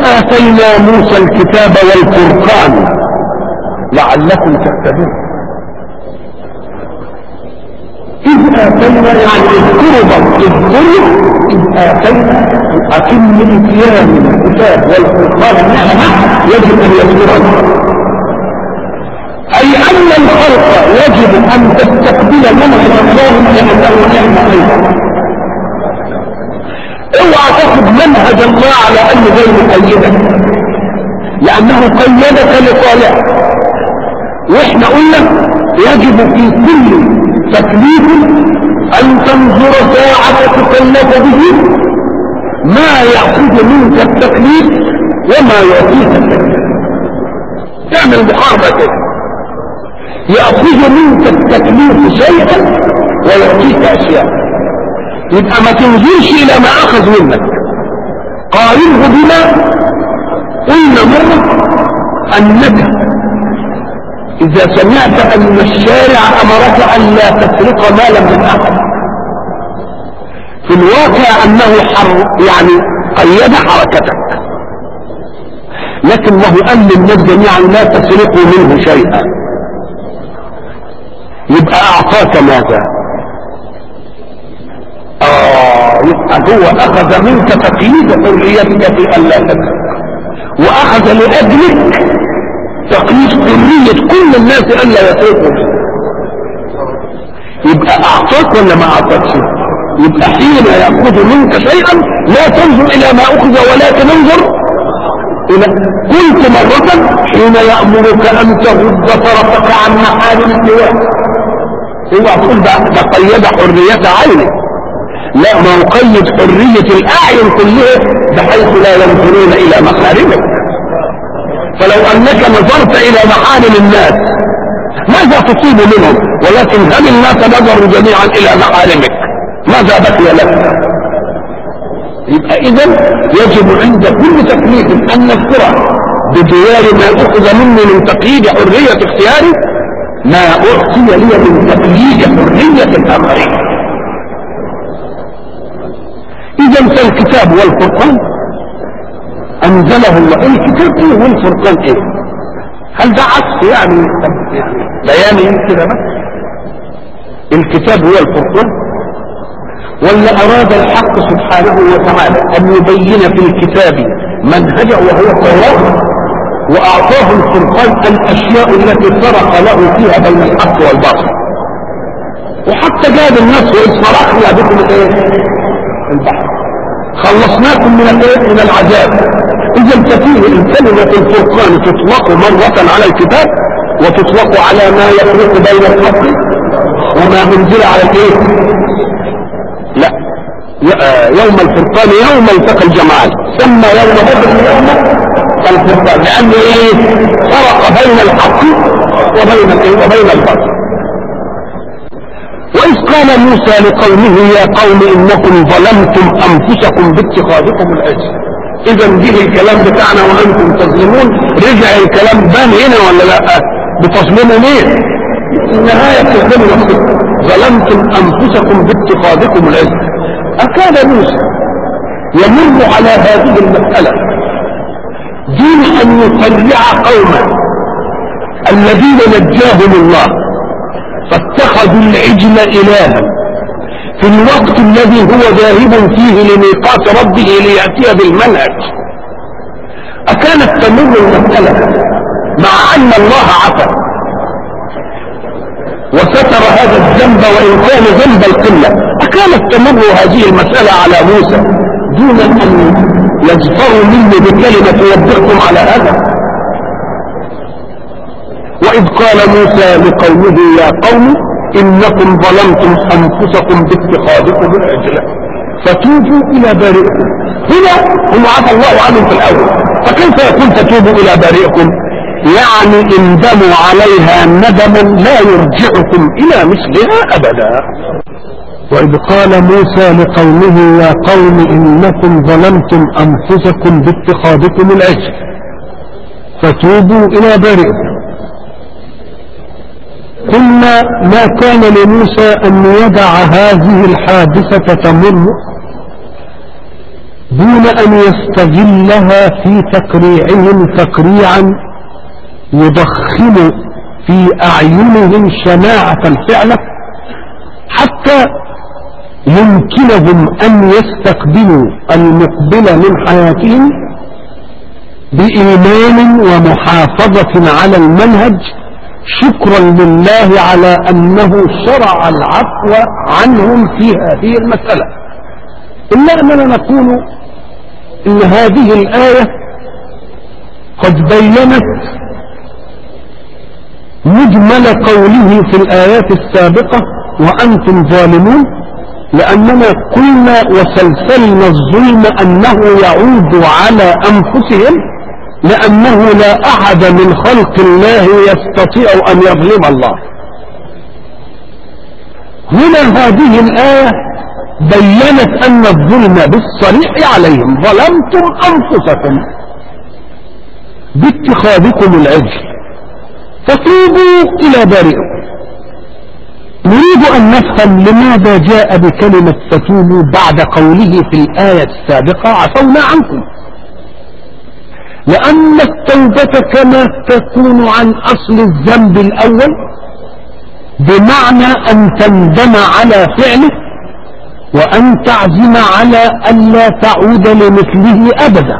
آتينا موسى الكتاب والفرقان لعلكم تهتدون إذ آتينا يعني اذكروا اذكروا إذ آتينا أتم إتيان الكتاب والفرقان نعمة يجب أن يذكرها أي أن الخلق يجب أن تستقبل منهج الله لأنه نعمة أيضا اوعى تاخذ منهج الله على انه غير مقيدك لانه قيدك لصالح واحنا قلنا يجب في كل تكليف ان تنظر ساعة تكلف به ما يأخذ منك التكليف وما يعطيك التكليف تعمل محاربة كده يأخذ منك التكليف شيئا ويعطيك اشياء يبقى ما تنظرش الى ما اخذ منك قارنه بما قلنا مرة انك اذا سمعت ان الشارع امرك ان لا تسرق مالا من احد في الواقع انه حر يعني قيد حركتك لكن الله قال للناس جميعا لا تسرقوا منه شيئا يبقى اعطاك ماذا آه يبقى هو أخذ منك تقييد حريتك في أن لا تكذب وأخذ لأجلك تقييد حرية كل الناس أن لا يسرقوا يبقى أعطاك ولا ما أعطاكش يبقى حين يأخذ منك شيئا لا تنظر إلى ما أخذ ولكن انظر إلى قلت مرة حين يأمرك أن تغض طرفك عن محارم السواك اوعى تقول ده قيد حرية عينك لا ما يقيد حرية الأعين كلها بحيث لا ينظرون إلى محارمك فلو أنك نظرت إلى محارم الناس ماذا تصيب منهم ولكن هل الناس نظروا جميعا إلى محارمك ماذا بقي لك يبقى إذا يجب عند كل تكليف أن نذكره بجوار ما أخذ مني من تقييد حرية اختياري ما أعطي لي من تقييد حرية الآخرين اذا فالكتاب والفرقان انزله الله الكتاب ايه والفرقان ايه هل ده عكس يعني بياني كده بس الكتاب هو الفرقان ولا اراد الحق سبحانه وتعالى ان يبين في الكتاب منهجه وهو التوراه واعطاه الفرقان الاشياء التي فرق له فيها بين الحق والباطل وحتى جاب الناس واذ فرقنا بكم الايه البحر خلصناكم من الايه من العذاب اذا ففيه الكلمة الفرقان تطلق مرة على الكتاب وتطلق على ما يفرق بين الحق وما انزل على الايه لا يوم الفرقان يوم التقى الجمعان سمى يوم بدر يوم الفرقان لانه ايه فرق بين الحق وبين الايه وبين الباطل وإذ قال موسى لقومه يا قوم إنكم ظلمتم أنفسكم باتخاذكم العجل إذا جه الكلام بتاعنا وأنتم تظلمون رجع الكلام بان هنا ولا لا بتظلموا مين النهاية تظلموا نفسكم ظلمتم أنفسكم باتخاذكم العجل أكاد موسى يمر على هذه المسألة دون أن يقرع قوما الذين نجاهم الله فاتخذوا العجل إلها في الوقت الذي هو ذاهب فيه لميقات ربه ليأتي بالمنهج أكانت تمر المسألة مع أن الله عفى وستر هذا الذنب وإن كان ذنب القلة أكانت تمر هذه المسألة على موسى دون أن يظفروا منه بكلمة توبخكم على هذا وإذ قال موسى لقومه يا قوم إنكم ظلمتم أنفسكم باتخاذكم العجلة فتوبوا إلى بارئكم هنا هم عفى الله عنهم في الأول فكيف يكون فتوبوا إلى بارئكم يعني اندموا عليها ندما لا يرجعكم إلى مثلها أبدا وإذ قال موسى لقومه يا قوم إنكم ظلمتم أنفسكم باتخاذكم العجل فتوبوا إلى بارئكم قلنا ما كان لموسى أن يدع هذه الحادثة تمر دون أن يستغلها في تقريعهم تقريعا يضخم في أعينهم شناعة الفعلة حتى يمكنهم أن يستقبلوا المقبل من حياتهم بإيمان ومحافظة على المنهج شكرا لله على أنه شرع العفو عنهم في هذه المسألة إلا أننا نقول إن هذه الآية قد بينت مجمل قوله في الآيات السابقة وأنتم ظالمون لأننا قلنا وسلسلنا الظلم أنه يعود على أنفسهم لأنه لا أحد من خلق الله يستطيع أن يظلم الله هنا هذه الآية بينت أن الظلم بالصريح عليهم ظلمتم أنفسكم باتخاذكم العجل فتوبوا إلى بارئكم نريد أن نفهم لماذا جاء بكلمة فتوبوا بعد قوله في الآية السابقة عفونا عنكم لأن التوبة كما تكون عن أصل الذنب الأول بمعنى أن تندم على فعله وأن تعزم على ألا تعود لمثله أبدا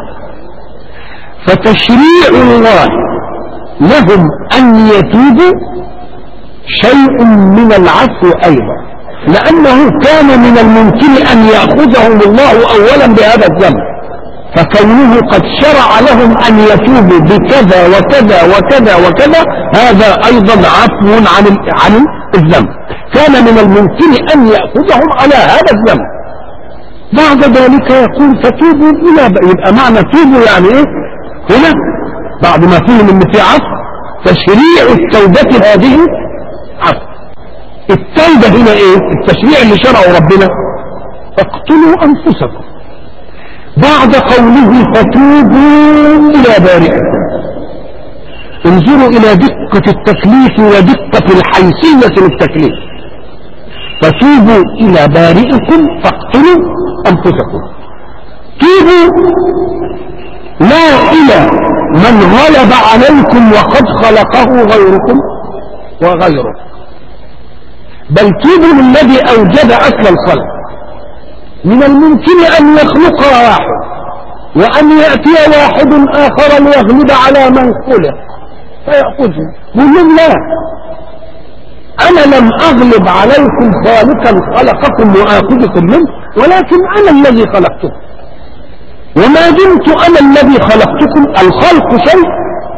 فتشريع الله لهم أن يتوبوا شيء من العفو أيضا لأنه كان من الممكن أن يأخذهم الله أولا بهذا الذنب فكونه قد شرع لهم أن يتوبوا بكذا وكذا وكذا وكذا هذا أيضا عفو عن عن الذنب كان من الممكن أن يأخذهم على هذا الذنب بعد ذلك يقول فتوبوا إلى يبقى معنى توبوا يعني إيه هنا بعد ما فهم ان في عفو تشريع التوبة هذه عفو التوبة هنا ايه التشريع اللي شرعه ربنا اقتلوا انفسكم بعد قوله فتوبوا الى بارئكم انظروا الى دقة التكليف ودقة الحيثية للتكليف فتوبوا الى بارئكم فاقتلوا انفسكم توبوا لا الى من غلب عليكم وقد خلقه غيركم وغيره بل توبوا للذي اوجد اصل الخلق من الممكن ان يخلق واحد وان ياتي واحد اخر ليغلب على من خلق فيأخذه يقول لا انا لم اغلب عليكم خالقا خلقكم واخذكم منه ولكن انا الذي خلقتكم وما دمت انا الذي خلقتكم الخلق شيء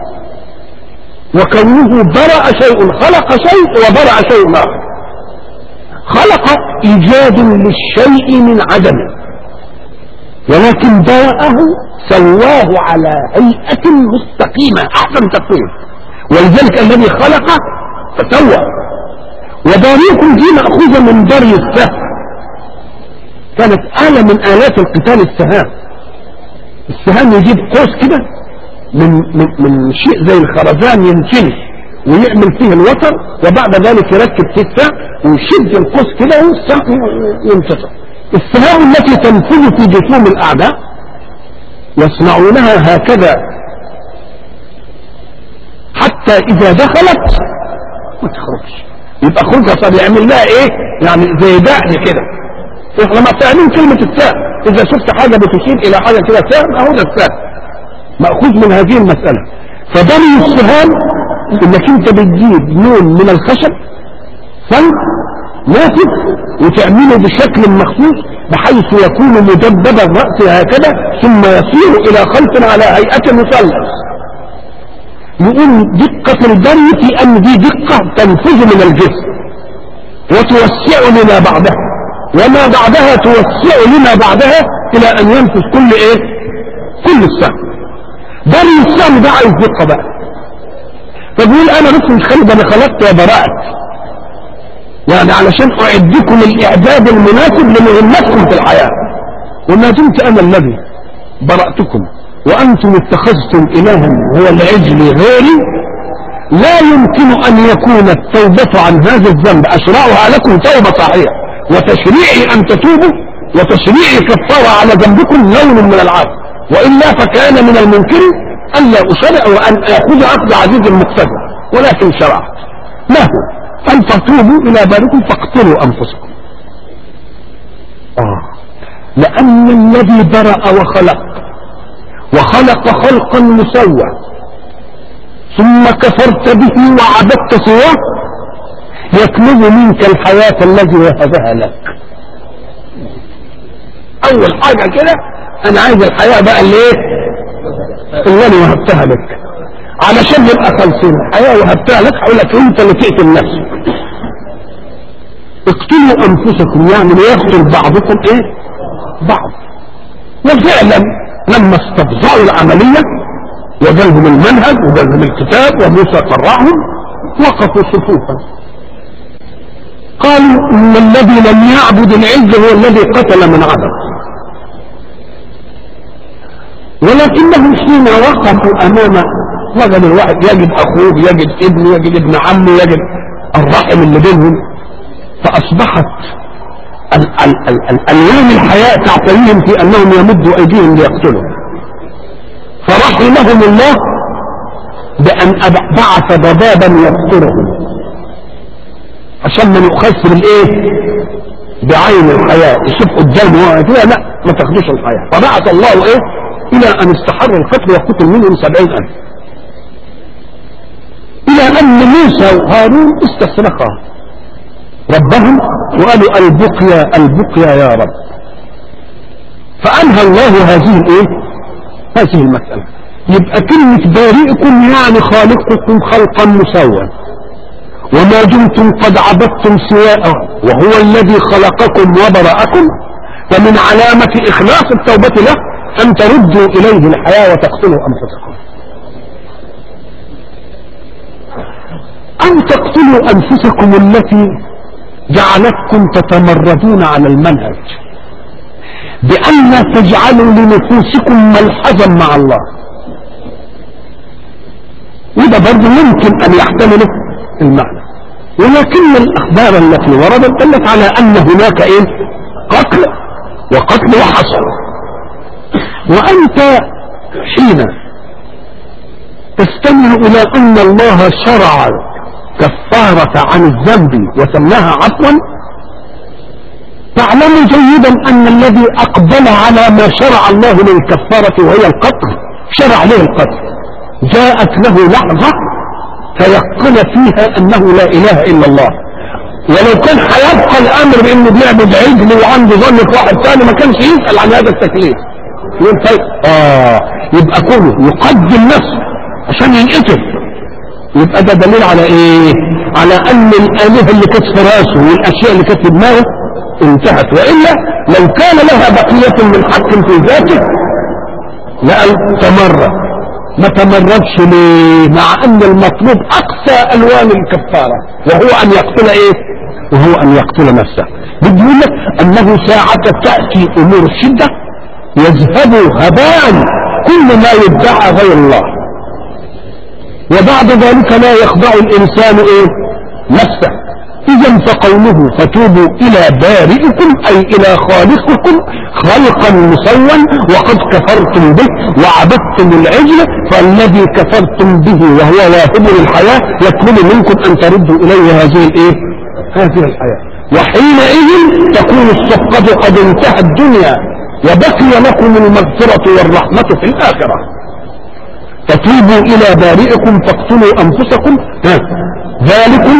وكونه برأ شيء خلق شيء وبرأ شيء اخر خلق ايجاد للشيء من عدمه ولكن برأه سواه على هيئة مستقيمة احسن تقويم ولذلك الذي خلق فسوى وباريكم دي مأخوذة من بري السهم كانت آلة من آلات القتال السهام السهام يجيب قوس كده من, من, من شيء زي الخرزان ينشنه ويعمل فيه الوتر وبعد ذلك يركب فيه السهم ويشد القوس كده والسهم ينتصر السهام التي تنفذ في جسوم الأعداء يصنعونها هكذا حتى إذا دخلت ما تخرجش يبقى خروجها صار يعمل لها ايه يعني زي دعم كده لما بتعمل كلمة السهم إذا شفت حاجة بتشير إلى حاجة كده سهم أهو ده السهم مأخوذ من هذه المسألة فبني السهام إنك أنت بتجيب لون من الخشب فن نافذ وتعمله بشكل مخصوص بحيث يكون مدبب الرأس هكذا ثم يصير إلى خلف على هيئة مثلث يقول دقة البني في أن دي دقة تنفذ من الجسم وتوسع لما بعدها وما بعدها توسع لما بعدها الى ان ينفذ كل ايه كل السهم بني السهم ده عايز دقه بقى فبيقول انا بس مش خالد انا خلقت وبرأت يعني علشان اعدكم الاعداد المناسب لمهمتكم في الحياه وما دمت انا الذي برأتكم وانتم اتخذتم الها هو العجل غيري لا يمكن ان يكون التوبه عن هذا الذنب اشرعها لكم توبه صحيحه وتشريعي ان تتوبوا وتشريع كفارة على ذنبكم لون من العفو وإلا فكان من الممكن ألا أشرع وأن آخذ عقد عزيز المقتدر ولكن شرعت ما هو أن تتوبوا إلى باركم فاقتلوا أنفسكم آه. لأن الذي برأ وخلق وخلق خلقا مسوى ثم كفرت به وعبدت سواه يطلب منك الحياة الذي وهبها لك أول حاجة كده أنا عايز الحياة بقى اللي إيه؟ اللي أنا وهبتها لك علشان نبقى خالصين الحياة وهبتها لك هقول لك أنت اللي تقتل نفسك اقتلوا أنفسكم يعني ليقتل بعضكم إيه؟ بعض وفعلا لما استفزعوا العملية وجالهم المنهج وجالهم الكتاب وموسى قرعهم وقفوا صفوفا قالوا ان الذي لم يعبد العز هو الذي قتل من عبد ولكنهم حين وقفوا امام وجد الواحد يجد اخوه يجد ابنه يجد ابن عمه يجد الرحم اللي بينهم فاصبحت ال- ال- ال- ال- الوان الحياة تعتريهم في انهم يمدوا ايديهم ليقتلوا فرحمهم الله بان أب- بعث ضبابا يقتلهم عشان ما يؤخذش بالايه بعين الحياة يشوف قدامه هو كده لا ما تاخدوش الحياة فبعث الله ايه الى ان استحر القتل وقتل منهم سبعين الف الى ان موسى وهارون استصرخا ربهم وقالوا البقيا البقيا يا رب فانهى الله هذه الايه هذه المسألة يبقى كلمة بارئكم يعني خالقكم خلقا مسوى وما دمتم قد عبدتم سواءه وهو الذي خلقكم وبرأكم فمن علامة إخلاص التوبة له أن تردوا إليه الحياة وتقتلوا أنفسكم أن تقتلوا أنفسكم التي جعلتكم تتمردون على المنهج بأن تجعلوا لنفوسكم ملحظا مع الله وده برضه ممكن أن يحتمله المعنى ولكن الأخبار التي وردت دلت على أن هناك إيه قتل وقتل وحصر وأنت حين تستمع إلى أن الله شرع كفارة عن الذنب وسماها عفوا تعلم جيدا أن الذي أقبل على ما شرع الله من الكفارة وهي القتل شرع له القتل جاءت له لحظة تيقن فيها أنه لا إله إلا الله ولو كان هيبقى الأمر بأنه بيعبد عجل وعنده ظن في واحد ثاني ما كانش يسأل عن هذا التكليف يقول طيب آه يبقى كله يقدم نفسه عشان ينقتل يبقى ده دليل على ايه على ان الالهه اللي كانت في راسه والاشياء اللي كانت في دماغه انتهت والا لو كان لها بقيه من حق في ذاته لأن تمرد ما تمردش ليه مع ان المطلوب اقصى الوان الكفاره وهو ان يقتل ايه وهو ان يقتل نفسه بدي يقول لك انه ساعه تاتي امور الشده يذهب هباء كل ما يدعى غير الله وبعد ذلك لا يخضع الإنسان إيه نفسه إذا فقوله فتوبوا إلى بارئكم أي إلى خالقكم خلقا مسوا وقد كفرتم به وعبدتم العجل فالذي كفرتم به وهو واهب الحياة يطلب منكم أن تردوا إليه هذه الإيه هذه الحياة وحينئذ تكون الصفقة قد انتهت الدنيا وبقي لكم المغفرة والرحمة في الآخرة فتوبوا الى بارئكم فاقتلوا انفسكم ها. ذلكم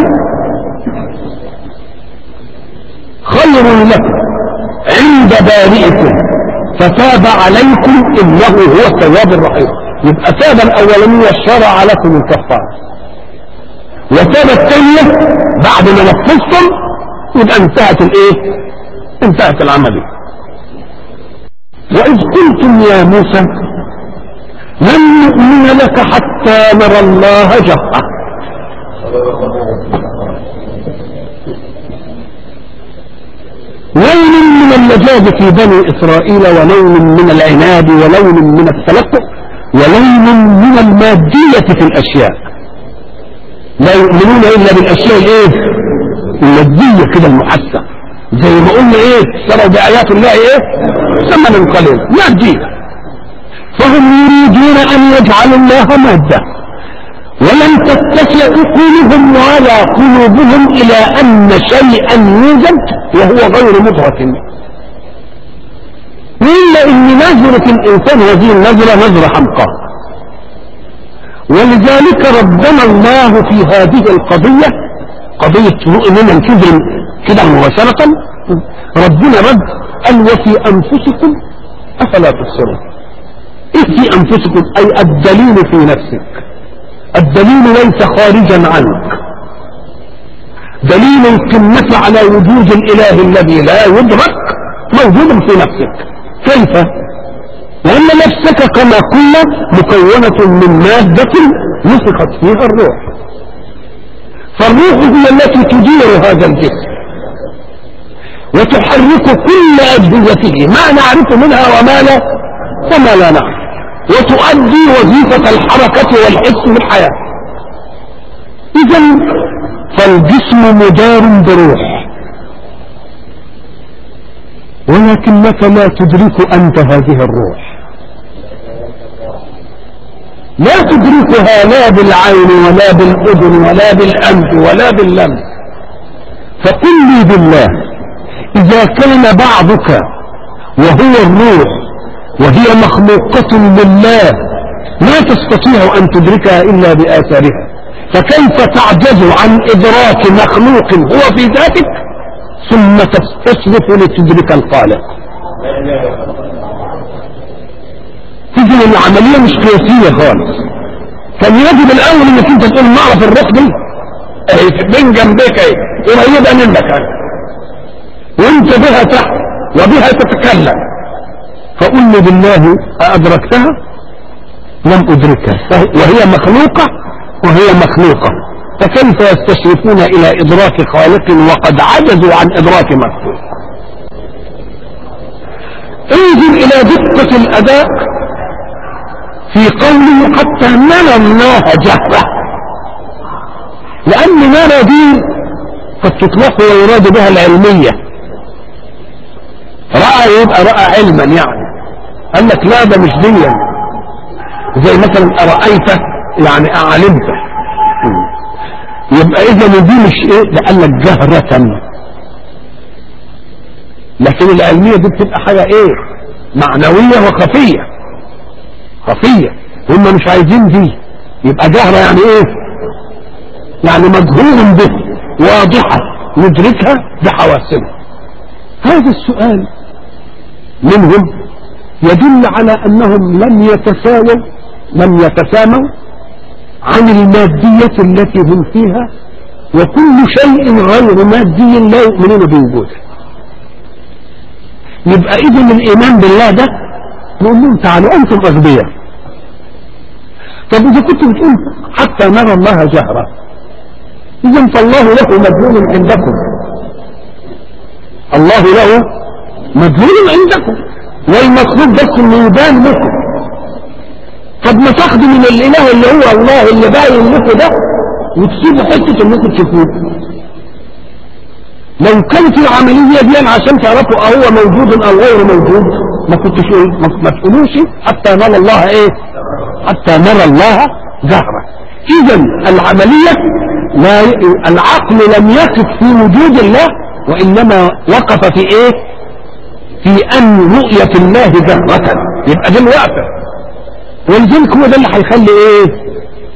خير لكم عند بارئكم فتاب عليكم انه هو التواب الرحيم يبقى تاب الاولانية شرع لكم الكفارة وتاب الثانية بعد ما نفذتم يبقى انتهت الايه انتهت العملية واذ قلتم يا موسى لن نؤمن لك حتى نرى الله جهرة لون من اللجاج في بني إسرائيل ولون من العناد ولون من التلقف ولون من المادية في الأشياء لا يؤمنون إلا بالأشياء الإيه؟ المادية كده المحسة زي ما قلنا ايه اشتروا بآيات الله ايه ثمنا قليلا مادية فهم يريدون ان يجعلوا الله مادة ولم تتسع عقولهم ولا قلوبهم الى ان شيئا يوجد وهو غير مدرك إلا ان نظرة الانسان هذه النظرة نظرة حمقاء ولذلك ربنا الله في هذه القضية قضية مؤمنا كذب كده مباشرة ربنا رد قال وفي انفسكم افلا تبصرون ايه في انفسكم اي الدليل في نفسك الدليل ليس خارجا عنك دليل القمة على وجود الاله الذي لا يدرك موجود في نفسك كيف لان نفسك كما قلنا مكونة من مادة نفخت فيها الروح فالروح هي التي تدير هذا الجسم وتحرك كل أجهزته ما نعرف منها وما لا وما لا نعرف وتؤدي وظيفة الحركة والحس في الحياة إذا فالجسم مدار بروح ولكنك لا تدرك أنت هذه الروح لا تدركها لا بالعين ولا بالأذن ولا بالأنف ولا باللمس فقل لي بالله إذا كان بعضك وهو الروح وهي مخلوقة لله لا تستطيع أن تدركها إلا بآثارها فكيف تعجز عن إدراك مخلوق هو في ذاتك ثم تستصرف لتدرك الخالق تجي العملية مش قياسية خالص كان يجب الأول إنك أنت تقول نعرف الروح دي بين جنبك ايه قريبة منك ايه وانت بها تحت وبها تتكلم فقل لي بالله أأدركتها لم أدركها وهي مخلوقة وهي مخلوقة فكيف يستشرفون إلى إدراك خالق وقد عجزوا عن إدراك مخلوق انظر إلى دقة الأداء في قوله حتى نرى الله جهرة لأن نرى دي قد تطلق ويراد بها العلمية رأى يبقى رأى علما يعني قال لك لا ده مش ديا زي مثلا أرأيت يعني أعلمت يبقى إذا دي مش إيه ده قال لك جهرة لكن العلمية دي بتبقى حاجة إيه معنوية وخفية خفية هم مش عايزين دي يبقى جهرة يعني إيه يعني مجهول به واضحة ندركها بحواسنا هذا السؤال منهم يدل على انهم لم يتساووا لم يتساموا عن المادية التي هم فيها وكل شيء غير مادي لا يؤمنون بوجوده يبقى اذا الايمان بالله ده نقول لهم تعالوا انتم اغبياء طب اذا كنت بتقول حتى نرى الله جهرا اذا فالله له مدلول عندكم الله له مدلول عندكم والمطلوب بس انه يبان لكم طب ما تاخدوا من الاله اللي هو الله اللي باين لكم ده وتسيبوا حته انكم تشوفوه لو كانت العملية دي عشان تعرفوا اهو موجود او غير موجود ما كنتش ما تقولوش حتى نرى الله ايه حتى نرى الله جهرا اذا العملية لا العقل لم يقف في وجود الله وانما وقف في ايه في ان رؤية الله جهرة يبقى دي الوقفة ولذلك هو ده اللي هيخلي ايه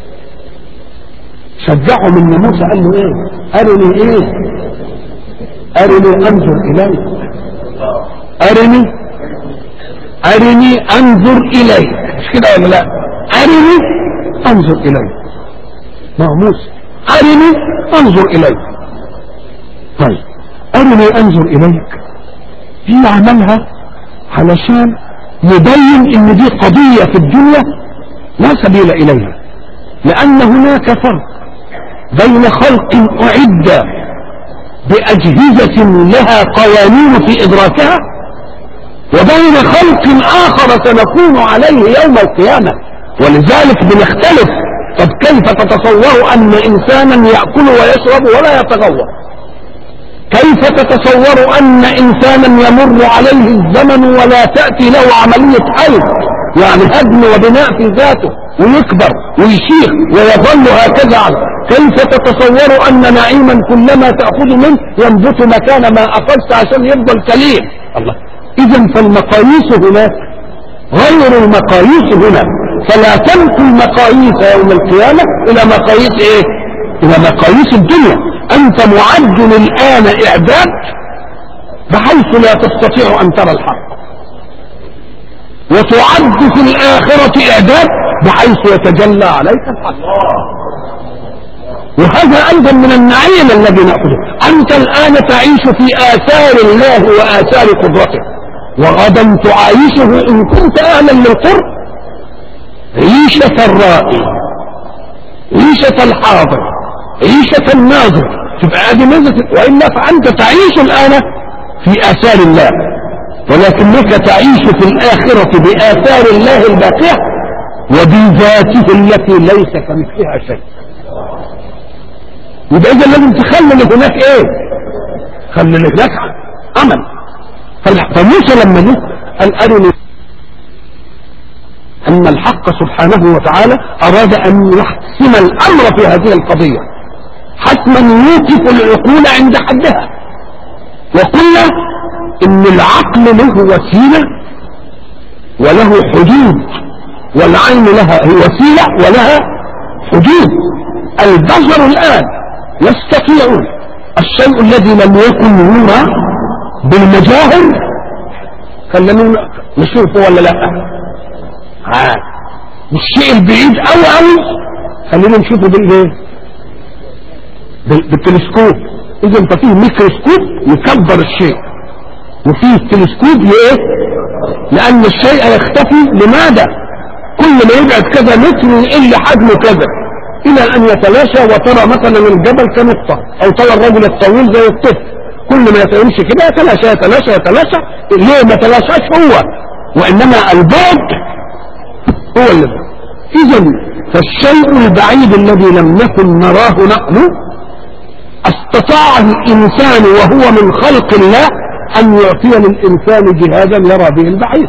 شجعه من موسى قال له ايه ارني ايه ارني انظر اليك ارني ارني انظر اليك مش كده ولا لا ارني انظر اليك ما هو موسى ارني انظر اليك طيب ارني انظر اليك هي عملها علشان يبين ان دي قضية في الدنيا لا سبيل اليها لان هناك فرق بين خلق اعد باجهزة لها قوانين في ادراكها وبين خلق اخر سنكون عليه يوم القيامة ولذلك بنختلف طب كيف تتصور ان انسانا يأكل ويشرب ولا يتغوط كيف تتصور أن إنسانا يمر عليه الزمن ولا تأتي له عملية حلق يعني هدم وبناء في ذاته ويكبر ويشيخ ويظل هكذا كيف تتصور أن نعيما كلما تأخذ منه ينبت مكان ما أخذت عشان يفضل كليل الله إذا فالمقاييس هناك غير المقاييس هنا فلا تنقل المقاييس يوم القيامة إلى مقاييس إيه؟ إلى مقاييس الدنيا أنت معد الآن إعداد بحيث لا تستطيع أن ترى الحق وتعد في الآخرة إعداد بحيث يتجلى عليك الحق وهذا أيضا من النعيم الذي نأخذه أنت الآن تعيش في آثار الله وآثار قدرته وغدا تعايشه إن كنت أهلا للقرب عيشة الرائي عيشة الحاضر عيشة الناظر تبقى هذه ميزة وإلا فأنت تعيش الآن في آثار الله ولكنك تعيش في الآخرة بآثار الله الباقية وبذاته التي ليس كمثلها شيء يبقى إذا لازم تخلي هناك إيه؟ خلي هناك أمل فموسى لما جه قال أرني أن الحق سبحانه وتعالى أراد أن يحسم الأمر في هذه القضية حتما يوقف العقول عند حدها وقلنا ان العقل له وسيلة وله حدود والعين لها وسيلة ولها حدود البشر الآن يستطيعون الشيء الذي لم يكن يرى بالمجاهر خلينا نشوفه ولا لا ها والشيء البعيد قوي قوي خلينا نشوفه بالايه بالتلسكوب اذا ففيه ميكروسكوب يكبر الشيء وفيه تلسكوب لايه لان الشيء يختفي لماذا كل ما يبعد كذا متر يقل حجمه كذا الى ان يتلاشى وترى مثلا الجبل كنقطة او ترى الرجل الطويل زي الطفل كل ما يمشي كده يتلاشى يتلاشى يتلاشى ليه ما تلاشاش هو وانما البعد هو اللي اذا فالشيء البعيد الذي لم نكن نراه نحن استطاع الانسان وهو من خلق الله ان يعطي للانسان جهازا يرى به البعيد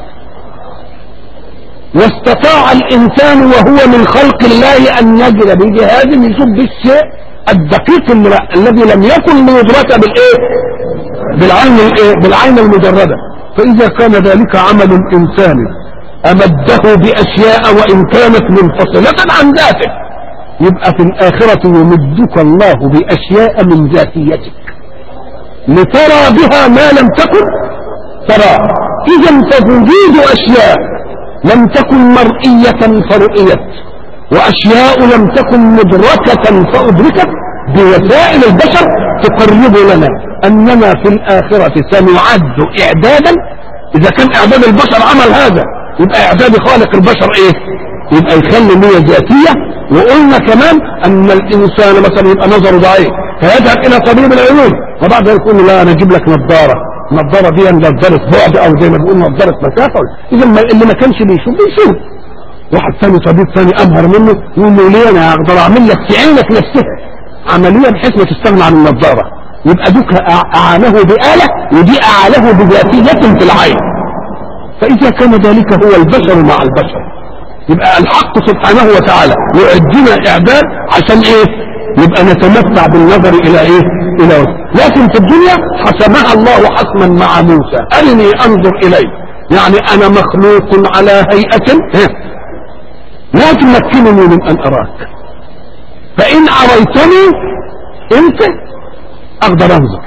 واستطاع الانسان وهو من خلق الله ان يجد بجهاز يشوف بالشيء الدقيق الذي لم يكن ليدرك بالايه بالعين الايه بالعين المجرده فاذا كان ذلك عمل الانسان امده باشياء وان كانت منفصله عن ذاته يبقى في الآخرة يمدك الله بأشياء من ذاتيتك لترى بها ما لم تكن ترى إذا فتوجد أشياء لم تكن مرئية فرؤيت وأشياء لم تكن مدركة فأدركت بوسائل البشر تقرب لنا أننا في الآخرة سنعد إعدادا إذا كان إعداد البشر عمل هذا يبقى إعداد خالق البشر إيه؟ يبقى يخلي نية ذاتية وقلنا كمان ان الانسان مثلا يبقى نظره ضعيف فيذهب الى طبيب العيون وبعد ذلك يقول له لا انا اجيب لك نظاره النظاره دي نظاره بعد او زي ما بنقول نظاره مسافه اذا اللي ما كانش بيشوف بيشوف واحد ثاني طبيب ثاني امهر منه يقول له ليه انا اقدر اعمل لك في عينك نفسها عمليه بحيث ما تستغنى عن النظاره يبقى دوك اعانه بآلة ودي اعانه بذاتية في العين فاذا كان ذلك هو البشر مع البشر يبقى الحق سبحانه وتعالى يعدنا اعداد عشان ايه يبقى نتمتع بالنظر الى ايه الى وجه. لكن في الدنيا حسمها الله حسما مع موسى ارني انظر اليه يعني انا مخلوق على هيئة لا تمكنني من ان اراك فان اريتني انت اقدر انظر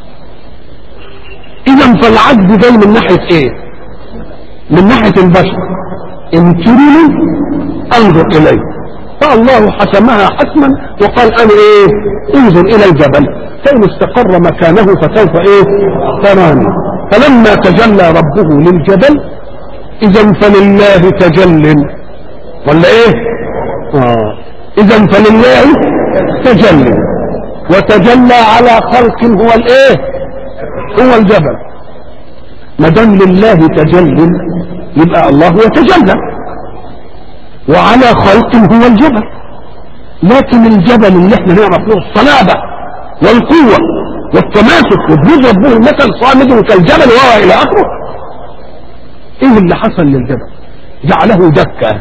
اذا فالعجز جاي من ناحية ايه من ناحية البشر ان تريني انظر اليه فالله حسمها حسما وقال انا ايه انظر الى الجبل فان استقر مكانه فسوف ايه تراني فلما تجلى ربه للجبل اذا فلله تجل ولا ايه آه. اذا فلله تجل وتجلى على خلق هو الايه هو الجبل ما دام لله تجل يبقى الله يتجلى وعلى خلق هو الجبل لكن الجبل اللي احنا نعرف له الصلابة والقوة والتماسك وبيضرب به المثل صامد كالجبل وهو الى اخره ايه اللي حصل للجبل جعله دكا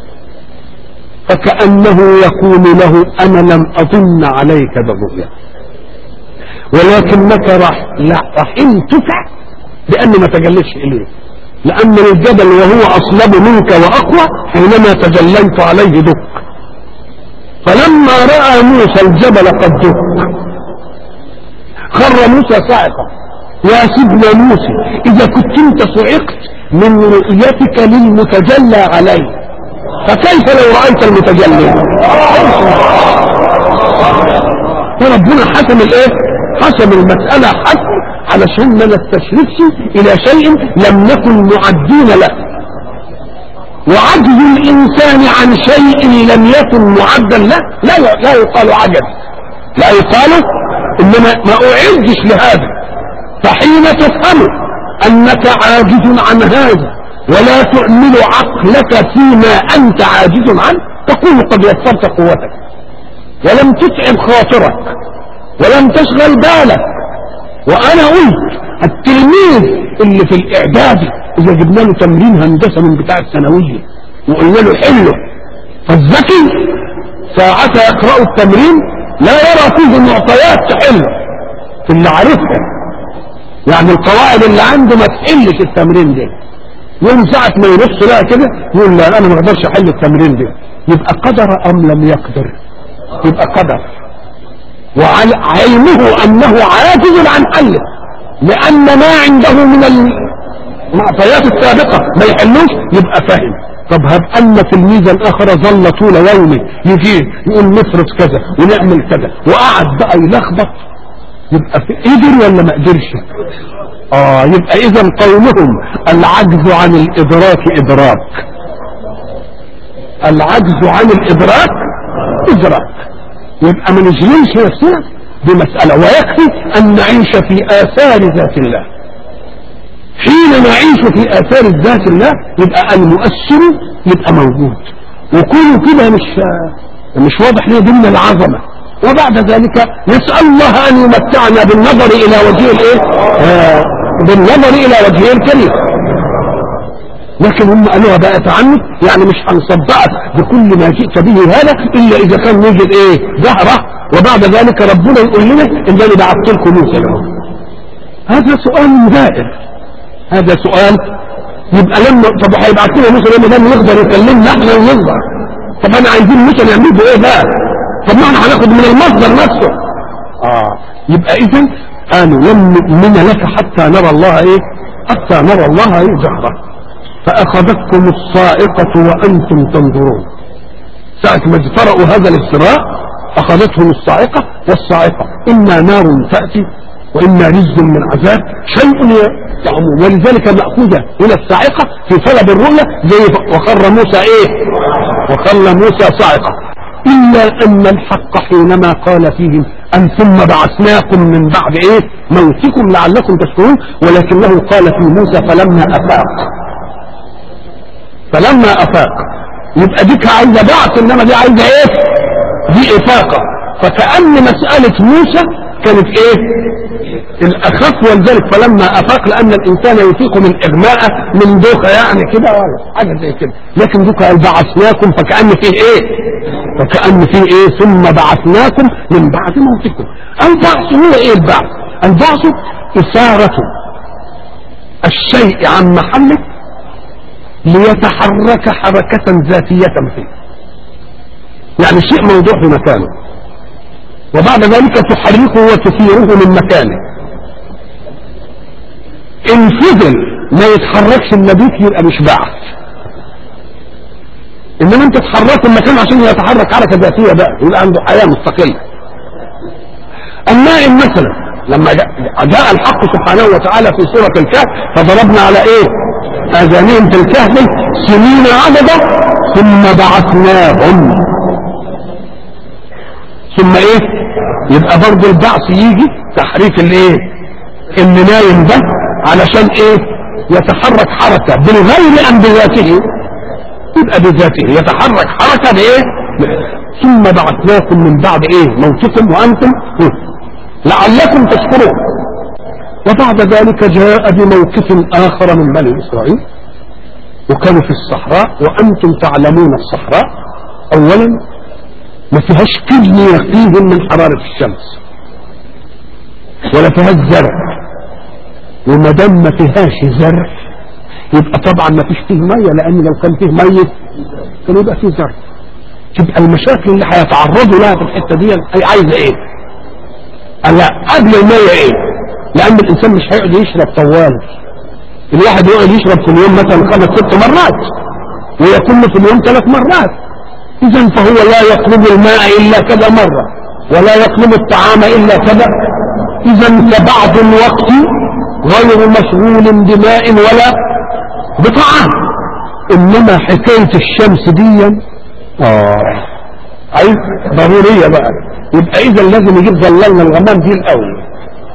فكأنه يقول له انا لم اظن عليك بالرؤيا ولكنك رح رحمتك باني ما تجلتش اليه لان الجبل وهو اصلب منك واقوى حينما تجليت عليه دك فلما راى موسى الجبل قد دك خر موسى صاعقا يا سيدنا موسى اذا كنت انت صعقت من رؤيتك للمتجلى عليه فكيف لو رأيت المتجلي وربنا حسم الايه حسم المسألة حسم علشان ما نستشرفش الى شيء لم نكن معدين له وعجز الانسان عن شيء لم يكن معدا له لا لا يقال عجز لا يقال انما ما اعدش لهذا فحين تفهم انك عاجز عن هذا ولا تؤمن عقلك فيما انت عاجز عنه تقول قد وفرت قوتك ولم تتعب خاطرك ولم تشغل بالك وانا قلت التلميذ اللي في الاعداد اذا جبنا له تمرين هندسه من بتاع الثانويه وقلنا له حله فالذكي ساعة يقرأ التمرين لا يرى فيه معطيات تحله في اللي عارفها يعني القواعد اللي عنده ما تحلش التمرين ده يوم ساعة ما يبص لها كده يقول لا انا ما اقدرش احل التمرين ده يبقى قدر ام لم يقدر يبقى قدر وعلمه انه عاجز عن حله لان ما عنده من المعطيات السابقة ما يحلوش يبقى فاهم طب هب ان تلميذا اخر ظل طول يومه يجي يقول نفرض كذا ونعمل كذا وقعد بقى يلخبط يبقى في قدر ولا ما قدرش اه يبقى اذا قولهم العجز عن الادراك ادراك العجز عن الادراك ادراك يبقى ما نشغلش نفسنا بمسألة ويكفي ان نعيش في اثار ذات الله حين نعيش في اثار ذات الله يبقى المؤثر يبقى موجود وكونه كده مش مش واضح ليه ضمن العظمه وبعد ذلك نسأل الله أن يمتعنا بالنظر إلى وجهه الإيه؟ آه بالنظر إلى وجهه الكريم لكن هم قالوها بقى تعنت يعني مش هنصدقك بكل ما جئت به هذا إلا إذا كان يوجد إيه زهرة وبعد ذلك ربنا يقول لنا إنني بعثت لكم موسى هذا سؤال دائر هذا سؤال يبقى لما طب هيبعت لنا موسى لما لم يقدر يكلمنا احنا ونقدر طب انا عايزين موسى نعمل به ايه بقى طب ما احنا هناخد من المصدر نفسه اه يبقى اذا قالوا لن نؤمن لك حتى نرى الله ايه حتى نرى الله ايه جهرة فاخذتكم الصائقة وانتم تنظرون ساعة ما اجترأوا هذا الافتراء اخذتهم الصاعقة والصاعقة اما نار تأتي واما رزق من عذاب شيء يعمون ولذلك مأخوذة الى الصاعقة في طلب الرؤية زي وخر موسى ايه وخر موسى صاعقة إلا أن الحق حينما قال فيهم أن ثم بعثناكم من بعد إيه موتكم لعلكم تشكرون ولكنه قال في موسى فلما أفاق فلما أفاق يبقى ديك عايزة بعث إنما دي عايزة إيه دي إفاقة فكأن مسألة موسى كانت إيه الأخف ولذلك فلما أفاق لأن الإنسان يفيق من إغماء من دوخة يعني كده ولا حاجة زي كده لكن دوخة قال بعثناكم فكأن فيه إيه فكأن فيه إيه ثم بعثناكم من بعد موتكم البعث هو إيه البعث البعث إثارة الشيء عن محله ليتحرك حركة ذاتية فيه يعني شيء موضوع في مكانه وبعد ذلك تحركه وتثيره من مكانه ان فضل ما يتحركش النبيك يبقى مش بعث انما انت تحركه المكان عشان يتحرك حركه ذاتيه بقى يبقى عنده حياه مستقله النائم مثلا لما جاء الحق سبحانه وتعالى في سوره الكهف فضربنا على ايه اذانهم في الكهف سنين عددا ثم بعثناهم ثم ايه يبقى برضه البعث يجي تحريك الايه اللي نايم ده علشان ايه يتحرك حركة بالغير ام بذاته يبقى بذاته يتحرك حركة بايه ثم بعثناكم من بعد ايه موتكم وانتم لعلكم تشكرون وبعد ذلك جاء بموقف آخر من بني إسرائيل وكانوا في الصحراء وأنتم تعلمون الصحراء أولا ما فيهاش كدن يقيهم من حرارة الشمس ولا فيهاش زرع وما دام ما فيهاش زرع يبقى طبعا ما فيش فيه ميه لان لو كان فيه ميه كان يبقى فيه زرع تبقى المشاكل اللي هيتعرضوا لها في الحته دي هي عايزه ايه؟ لا قبل الميه ايه؟ لان الانسان مش هيقعد يشرب طوال الواحد يقعد يشرب في اليوم مثلا خمس ست مرات ويكون في اليوم ثلاث مرات اذا فهو لا يطلب الماء الا كذا مره ولا يطلب الطعام الا كذا اذا فبعض الوقت غير مشغول بماء ولا بطعام انما حكايه الشمس دي اه عايز ضروريه بقى يبقى اذا لازم يجيب ظلالنا الغمام دي الاول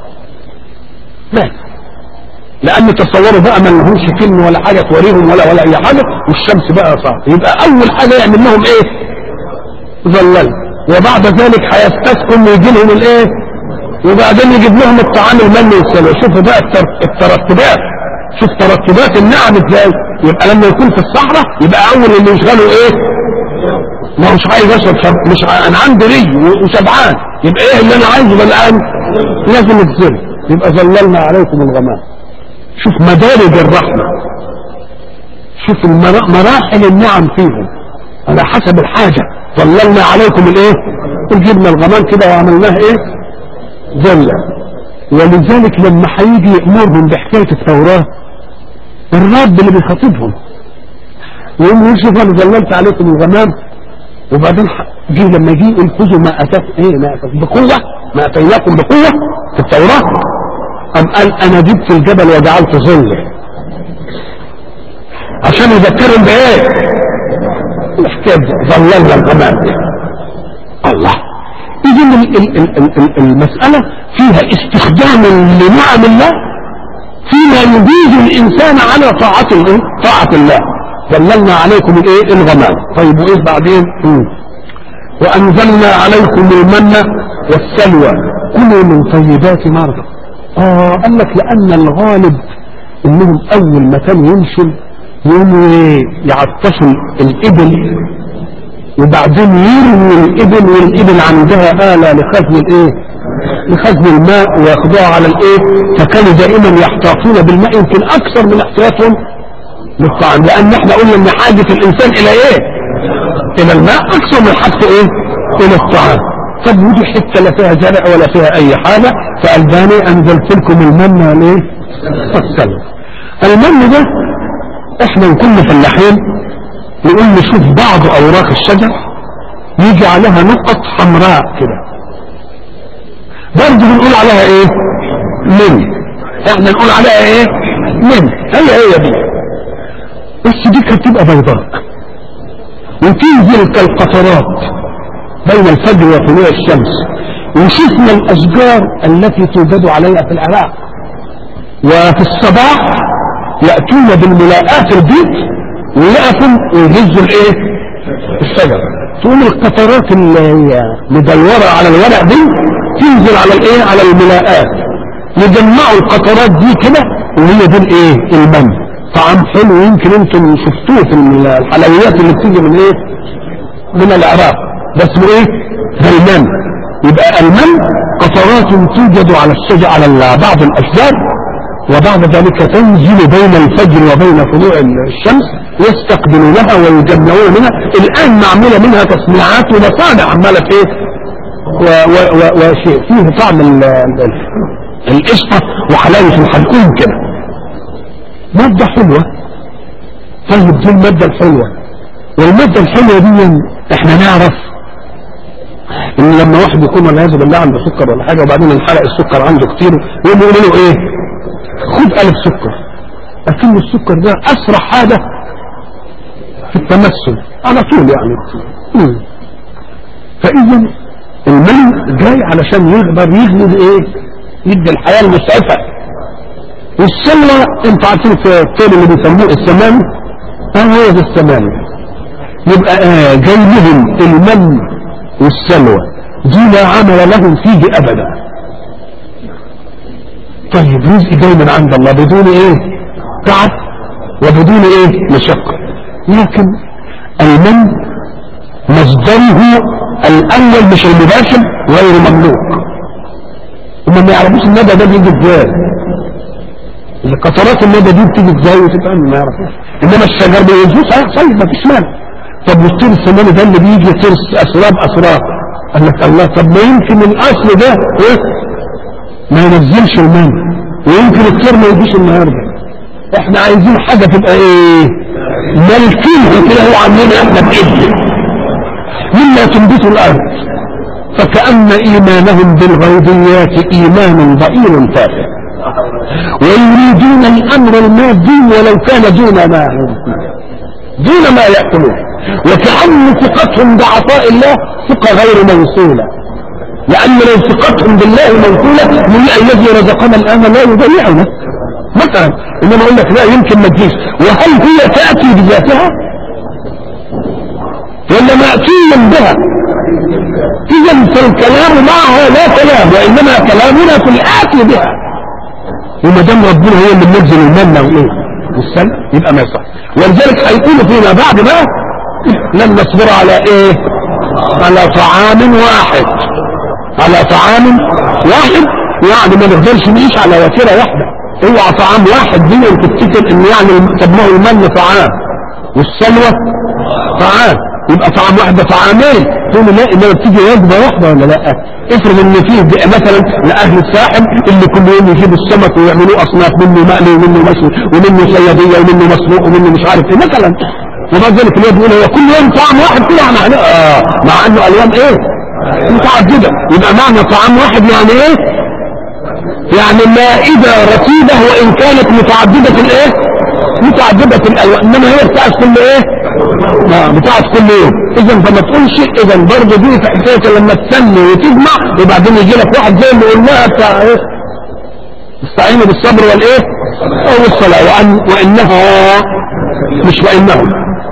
ماشي لان تصوروا بقى ما لهمش كلمه ولا حاجه توريهم ولا ولا اي حاجه والشمس بقى صعب يبقى اول حاجه يعمل لهم ايه ظلال وبعد ذلك هيستسقوا ويجي لهم الايه وبعدين يجيب لهم الطعام المني والسلوى شوفوا بقى الترتبات شوف ترتبات النعم ازاي يبقى لما يكون في الصحراء يبقى اول اللي يشغله ايه ما مش عايز اشرب شرب مش ع... انا عندي ري وشبعان يبقى ايه اللي انا عايزه بقى الان لازم الزر يبقى ظللنا عليكم الغمام شوف مدارج الرحمه شوف المرا... مراحل النعم فيهم على حسب الحاجه ظللنا عليكم الايه جبنا الغمام كده وعملناه ايه ظلة ولذلك لما هيجي يأمرهم بحكاية التوراة الرب اللي بيخاطبهم يقول له شوف انا ظللت عليكم الغمام وبعدين جه لما يجي يقول خذوا ما اتاك ايه ما اتاك بقوه ما اتيناكم بقوه في التوراه ام قال انا جبت الجبل وجعلت ظله عشان يذكرهم بايه؟ الحكايه ظللنا الغمام الله اذا المساله فيها استخدام لنعم الله فيما يجيز الانسان على طاعه الايه؟ طاعه الله ظللنا عليكم الايه الغمام طيب وايه بعدين مم. وانزلنا عليكم المن والسلوى كلوا من طيبات ما رزق اه قال لك لان الغالب انهم اول ما كانوا يمشوا يقوموا ايه يعطشوا الابل وبعدين يرموا الابل والابل عندها آلة لخزن الايه لخزن الماء وياخدوها على الايه فكانوا دائما يحتاطون بالماء يمكن اكثر من احتياطهم للطعام لان احنا قلنا ان حاجة الانسان الى ايه الى الماء اكثر من حاجته ايه الى الطعام طب ودي حتة لا فيها زرع ولا فيها اي حاجة فالباني انزلت لكم المن والايه والسلوى المن ده احنا كنا فلاحين نقول نشوف بعض اوراق الشجر يجي عليها نقط حمراء كده برضه بنقول عليها ايه من احنا نقول عليها ايه من هي هي دي بس دي كانت تبقى بيضاء وتنزل كالقطرات بين الفجر وطلوع الشمس وشفنا الاشجار التي توجد عليها في العراق وفي الصباح يأتون بالملاءات البيت ويقفوا ويهزوا الايه الشجر تقوم القطرات اللي هي مدورة على الورق دي تنزل على الايه على الملاءات يجمعوا القطرات دي كده وهي دي الايه المن طعم حلو يمكن انتم شفتوه في الحلويات اللي بتيجي من ايه من العراق ده اسمه ايه ده المن يبقى المن قطرات توجد على الشجر على بعض الاشجار وبعد ذلك تنزل بين الفجر وبين طلوع الشمس يستقبلونها ويجمعون منها الان معمولة منها تصنيعات ومصانع عمالة ايه وشيء فيه طعم القشطة وحلاوة الحلقوم كده مادة حلوة طيب دي المادة الحلوة والمادة الحلوة دي احنا نعرف ان لما واحد يكون والعياذ بالله عنده سكر ولا حاجة وبعدين انحرق السكر عنده كتير يقوم يقول له ايه خد ألف سكر لكن السكر ده أسرع حاجة في التمثل على طول يعني مم. فإذا المن جاي علشان يقدر يغلب ايه يدي الحياة المسعفة والسلوى انت عارفين في الطول اللي بيسموه السمان اه هو ده السمان يبقى آه جاي لهم المن والسلوى دي لا عمل لهم فيه ابدا طيب رزق جاي من عند الله بدون ايه تعب وبدون ايه مشقة لكن المن مصدره الاول مش المباشر غير مملوك هم ما يعرفوش الندى ده بيجي ازاي القطرات الندى دي بتيجي ازاي وتبقى ما يعرفوش انما الشجر بيوزوه صحيح صحيح ما فيش مانع طب والطير السماني ده اللي بيجي طير اسراب اسراب قال لك الله طب ما يمكن الاصل ده ايه ما ينزلش المن ويمكن الطير ما يجيش النهارده احنا عايزين حاجه تبقى ايه مالكينها كده هو عاملين احنا بايدنا مما تنبت الارض فكأن إيمانهم بالغيبيات إيمان ضئيل تافه ويريدون الأمر المادي ولو كان دون ما دون ما يأكلون وكأن ثقتهم بعطاء الله ثقة غير موصولة لأن لو ثقتهم بالله موصولة من الذي رزقنا الآن لا يضيعنا مثلا إنما أقول لك لا يمكن ما تجيش وهل هي تأتي بذاتها ولا مأتي بها إذا فالكلام معها لا كلام وإنما كلامنا في الآتي بها وما دام ربنا هو اللي منزل المنة وإيه والسلم يبقى ما يصح ولذلك هيقولوا فيما بعد بقى لن نصبر على إيه على طعام واحد على طعام واحد يعني ما نقدرش نعيش على وتيره واحده اوعى طعام واحد دي تفتكر ان يعني طب ما هو المن طعام والسلوى طعام يبقى طعام واحد ده طعامين تقول لا انما بتيجي وجبه واحده ولا لا افرض ان فيه مثلا لاهل الساحل اللي كل يوم يجيبوا السمك ويعملوه اصناف منه مقلي ومنه مشوي ومنه صياديه ومنه مسلوق ومنه مش عارف ايه مثلا وبعد ذلك اللي بيقول هو كل يوم طعم واحد كده يعني اه مع انه الوان ايه متعدده يبقى معنى طعام واحد يعني ايه يعني مائدة رتيبة وإن كانت متعددة الإيه؟ متعددة الألوان إنما هي بتاعت كل إيه؟ ما بتاعت كل يوم إذا فما تقولش إذا برضه دي في حكاية لما تسلي وتجمع وبعدين يجي لك واحد زي اللي قلناها بتاع إيه؟ استعينوا بالصبر والإيه؟ أو الصلاة وأن وإنها مش وإنهم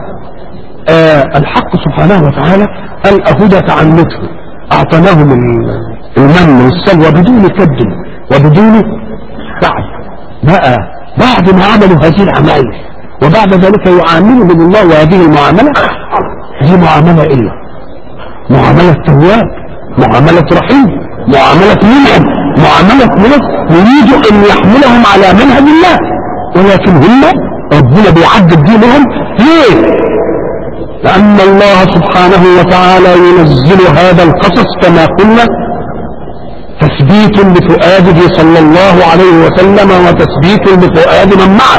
آه الحق سبحانه وتعالى قال أهدى تعنته أعطيناهم المن والسلوى بدون كد وبدون تعب بقى بعد ما عملوا هذه العمايل وبعد ذلك يعاملهم الله وهذه المعاملة هي معاملة إيه معاملة تواب معاملة رحيم معاملة منعم معاملة منعم يريد أن يحملهم على منهج الله ولكن هم ربنا بيعدد دينهم ليه لأن الله سبحانه وتعالى ينزل هذا القصص كما قلنا تثبيت لفؤاده صلى الله عليه وسلم وتثبيت لفؤاد من معه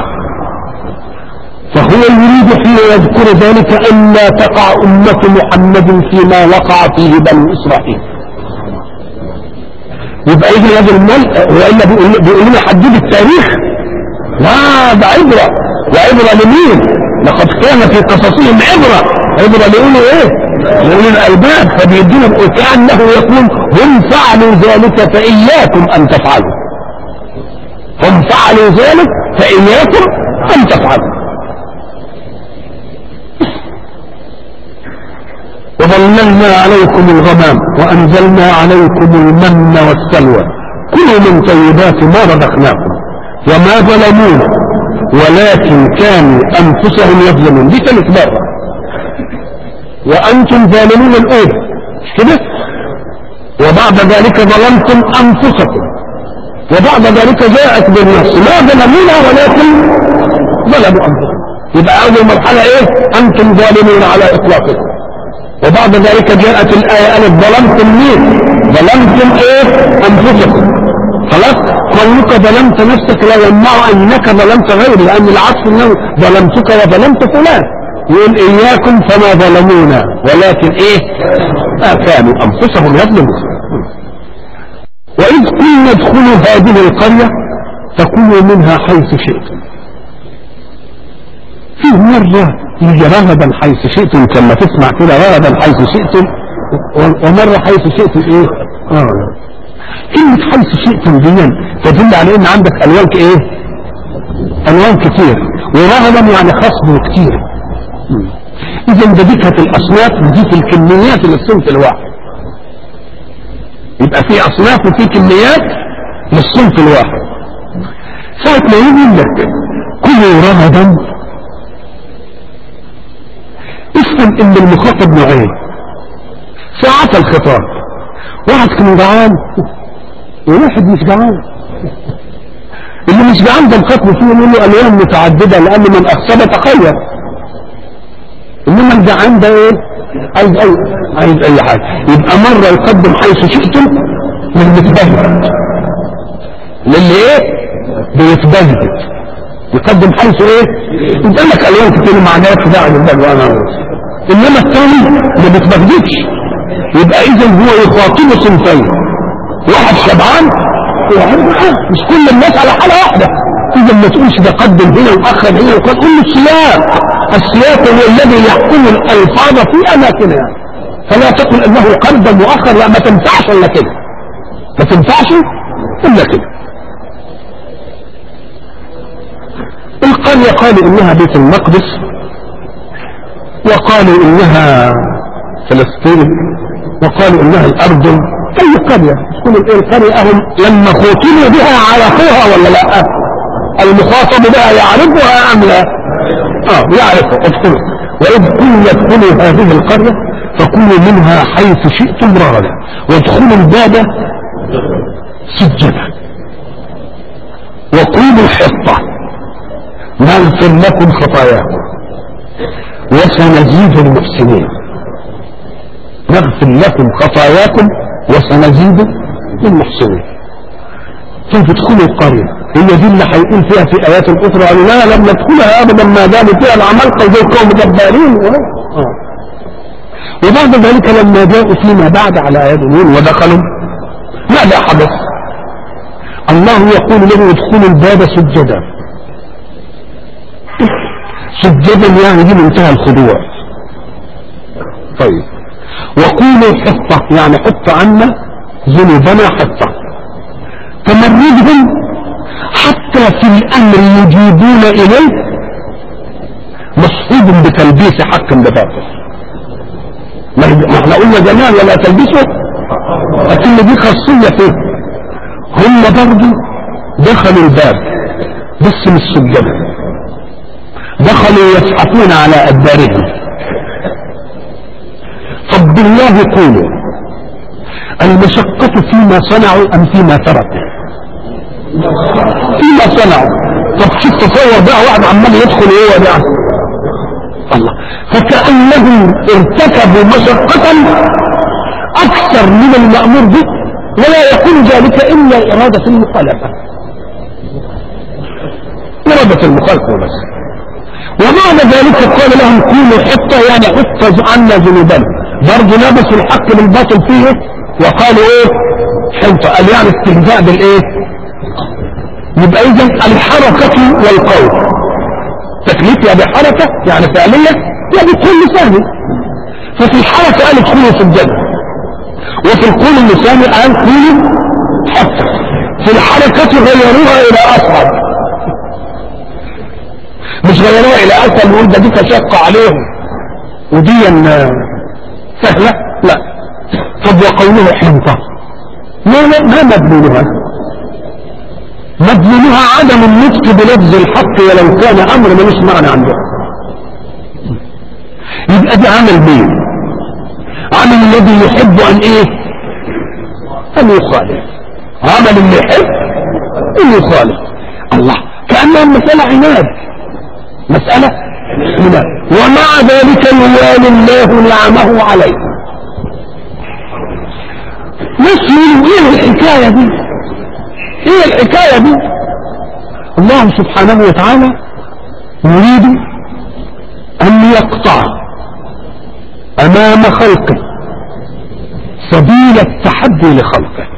فهو يريد حين يذكر ذلك أن لا تقع أمة محمد فيما وقع فيه بنو إسرائيل يبقى يجي هذا المال وإلا بيقول لنا حدود التاريخ لا ده عبرة وعبرة لمين لقد كان في قصصهم عبرة عبرة لأولي ايه لأولي الألباب فبيدينا كأنه يقول هم فعلوا ذلك فإياكم أن تفعلوا هم فعلوا ذلك فإياكم أن تفعلوا وظللنا عليكم الغمام وأنزلنا عليكم المن والسلوى كلوا من طيبات ما رزقناكم وما ظلمونا ولكن كانوا أنفسهم يظلمون دي ثالث مرة وأنتم ظالمون الأولى مش كده وبعد ذلك ظلمتم أنفسكم وبعد ذلك جاءت بالنص ما ظلمونا ولكن ظلموا أنفسهم يبقى أول مرحلة إيه أنتم ظالمون على إطلاقكم وبعد ذلك جاءت الآية قالت ظلمتم مين ظلمتم إيه أنفسكم خلاص قولك ظلمت نفسك لا يمنع أنك ظلمت غيري لأن العكس أنه ظلمتك وظلمت فلان يقول إياكم فما ظلمونا ولكن إيه ما كانوا أنفسهم يظلمون وإذ قلنا ادخلوا هذه القرية فكلوا منها حيث شئتم في مرة يجي رغدا حيث شئتم كما تسمع كده رغدا حيث شئتم ومرة حيث شئتم ايه اه كلمة حيث شئتم دي تدل على ان عندك الوان ايه الوان كتير ورغدا يعني خصم كتير اذا ده دي كانت الاصناف ودي في الكميات للصنف الواحد يبقى في اصناف وفي كميات للصنف الواحد ساعة ما يقول لك كلوا رمضا افهم ان المخاطب نوعين ساعة الخطاب واحد كان جعان وواحد مش جعان اللي مش جعان ده الخطب فيه يقول له الوان متعددة لان من اخصب تخير انما الجعان ده ايه عايز اي عايز اي حاجة يبقى مرة يقدم حيث شئتم للمتبهد للي ايه بيتبهد يقدم حيث ايه يبقى لك الوان كتير معناها خداع للبال وانا انما الثاني ما بيتبهدلش يبقى اذا هو يخاطب صنفين واحد شبعان وواحد جعان مش كل الناس على حاله واحده اذا ما تقولش ده قدم هنا واخر هنا وقال قول له السياق السياق هو الذي يحكم الالفاظ في اماكنها فلا تقل انه قدم واخر لا ما تنفعش الا كده ما تنفعش الا كده القرية قالوا انها بيت المقدس وقالوا انها فلسطين وقالوا انها الاردن اي قرية تكون ايه القرية هم لما خوتموا بها عرفوها ولا لا المخاطب بها يعرفها ام لا اه يعرفها ادخلوا واذ قلنا ادخلوا هذه القرية فكلوا منها حيث شئتم رغدا وادخلوا الباب سجدا وقولوا حطة نغفر لكم خطاياكم وسنزيد المحسنين نغفر لكم خطاياكم وسنزيد المحسنين كيف تدخلوا القرية هي دي اللي هيقول فيها في آيات أخرى قالوا لا لم ندخلها أبدا ما داموا فيها العمالقة زي قوم جبارين آه. وبعد ذلك لما جاءوا فيما بعد على آيات نون ودخلوا ماذا حدث؟ الله يقول لهم ادخلوا الباب سجدا سجدا يعني دي منتهى الخضوع طيب وقولوا حطة يعني حط عنا ذنوبنا حطة تمردهم حتى في الامر يجيبون اليه مصحوب بتلبيس حق بباطل ما احنا قلنا زمان ولا تلبسه لكن دي خاصية فيه هم برضو دخلوا الباب بس مش سجدا دخلوا يزحفون على أدبارهم طب بالله قولوا المشقة فيما صنعوا أم فيما تركوا فيما صنعوا طب شوف تصور بقى واحد عمال يدخل هو ده الله فكأنهم ارتكبوا مشقة أكثر من المأمور به ولا يكون ذلك إلا إرادة المخالفة إرادة المخالفة بس ومعنى ذلك قال لهم كونوا حطة يعني حطة عنا ذنوبنا برضه لبسوا الحق بالباطل فيه وقالوا ايه حنطة قال يعني استهزاء بالايه يبقى اذا الحركة والقول تكليف يا بحركة يعني فعلية يا بكل ثاني ففي الحركة قال ادخلوا في الجنة وفي القول اللساني قال كونوا حتى في الحركة غيروها الى اصعب مش غيروها الى اسهل ويقول ده دي تشق عليهم ودي سهلة لا طب وقوله حنطة ما ما مدلولها مدلولها عدم النطق بلفظ الحق ولو كان امر ملوش معنى عنده يبقى ده عمل مين عمل الذي يحب ان ايه ان يخالف عمل اللي يحب ان يخالف الله كأنها مسألة عناد مسألة عناد ومع ذلك يوالي الله نعمه عليه نسأل ايه الحكاية دي ايه الحكاية دي الله سبحانه وتعالى يريد ان يقطع امام خلقه سبيل التحدي لخلقه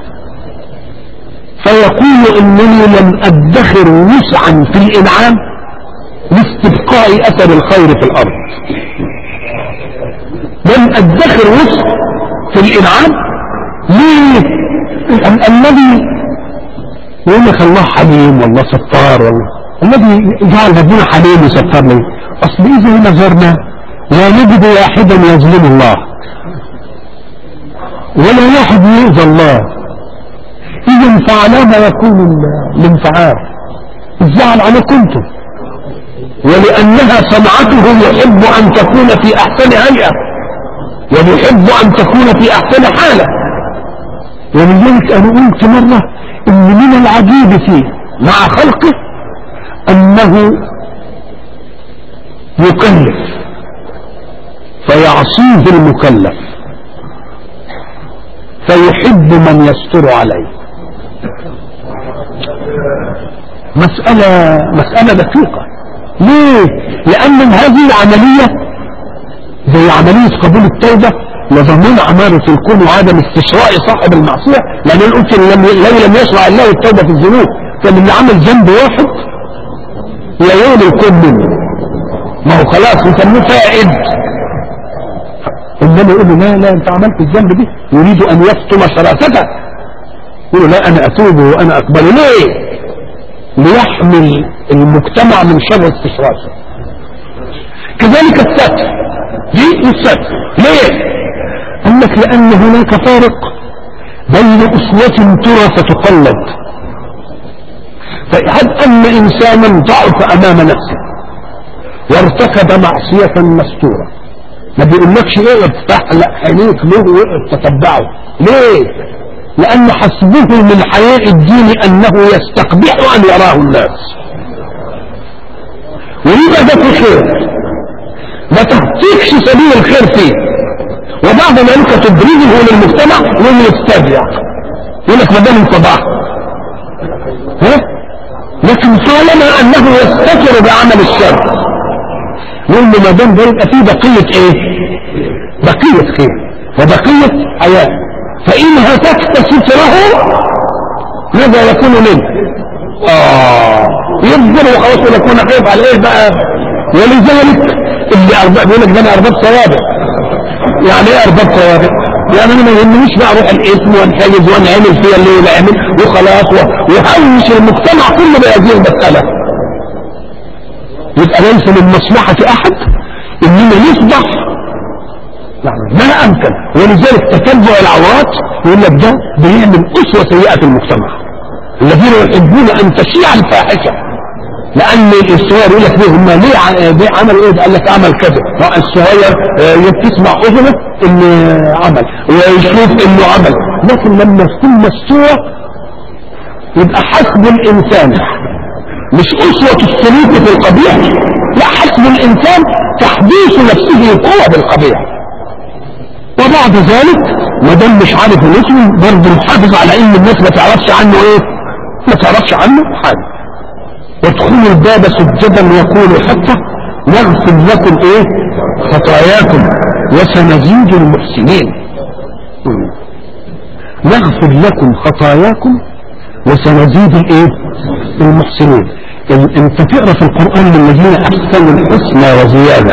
فيقول انني لم ادخر وسعا في الانعام لاستبقاء اثر الخير في الارض لم ادخر وسع في الانعام ليه أن الذي يقول لك الله حليم والله ستار والله الذي جعل ربنا حليم وستار ليه اصل اذا نظرنا لا نجد واحدا يظلم الله ولا واحد يؤذى الله اذا فعلى ما يكون الانفعال الزعل عليكم انتم ولأنها صنعته يحب أن تكون في أحسن هيئة ويحب أن تكون في أحسن حالة ولذلك أنا قلت مرة إن من العجيب فيه مع خلقه أنه يكلف فيعصيه المكلف فيحب من يستر عليه مسألة مسألة دقيقة ليه؟ لأن هذه العملية زي عملية قبول التوبة وضمان عمارة الكون وعدم استشراء صاحب المعصية لأن أنا قلت لم لو لم يشرع الله التوبة في الذنوب كان اللي عمل ذنب واحد يعين الكون منه ما هو خلاص يسموه فائد انما يقول له لا لا انت عملت الذنب دي يريد ان يفطم شراسته يقول له لا انا اتوب وانا اقبل ليه ليحمي المجتمع من شر استشراسه كذلك الستر دي الستر ليه قال لك لان هناك فارق بين اسوة ترى فتقلد فهب ان انسانا ضعف امام نفسه وارتكب معصية مستورة ما بيقولكش ايه افتح لا عينيك له واقف تتبعه ليه لان حسبه من حياء الدين انه يستقبح ان يراه الناس ويبقى ده في خير ما تهتكش سبيل الخير فيه وبعد ذلك تبرزه للمجتمع ومن يستبيع يقول لك ما دام انصباح ها لكن طالما انه يستتر بعمل الشر نقول له ما دام ده يبقى فيه بقيه ايه؟ بقيه خير وبقيه حياه فان هتكت ستره ماذا يكون منه؟ اه يصبر وخلاص يكون خايف على ايه بقى؟ ولذلك اللي ارباب بيقول لك ده انا ارباب ثوابت يعني ايه ارباب ثوابت؟ يعني انا ما يهمنيش بقى اروح الاسم وانحجز وانعمل فيها اللي يعمل وخلاص وهوش المجتمع كله بهذه المساله يبقى ليس من مصلحة احد اننا نصبح ما امكن ولذلك تتبع العورات يقول لك ده بيعمل اسوة سيئة في المجتمع الذين يحبون ان تشيع الفاحشة لان الصغير يقول لك ليه هم ليه ليه عمل ايه قال لك عمل كذا الصغير يسمع اذنه ان عمل ويشوف انه عمل لكن لما تكون مستوى يبقى حسب الانسان مش أسوة السلوك في القبيح لا حسب الإنسان تحديث نفسه القوة بالقبيح وبعد ذلك ما دام مش عارف الاسم برضه محافظ على ان الناس ما تعرفش عنه ايه ما تعرفش عنه حاجه وادخلوا الباب سجدا وقولوا حتى نغفر لكم ايه خطاياكم وسنزيد المحسنين نغفر لكم خطاياكم وسنزيد الايه المحسنين انت تقرا في القران للذين احسنوا الحسنى وزياده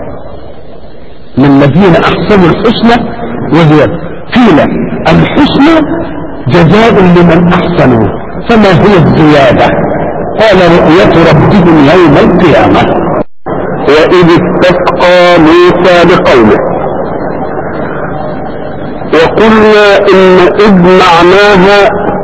للذين احسنوا الحسنى وزياده قيل الحسنى جزاء لمن احسنوا فما هي الزياده قال رؤيه ربهم يوم القيامه واذ استسقى موسى لقومه وقلنا ان اذ معناها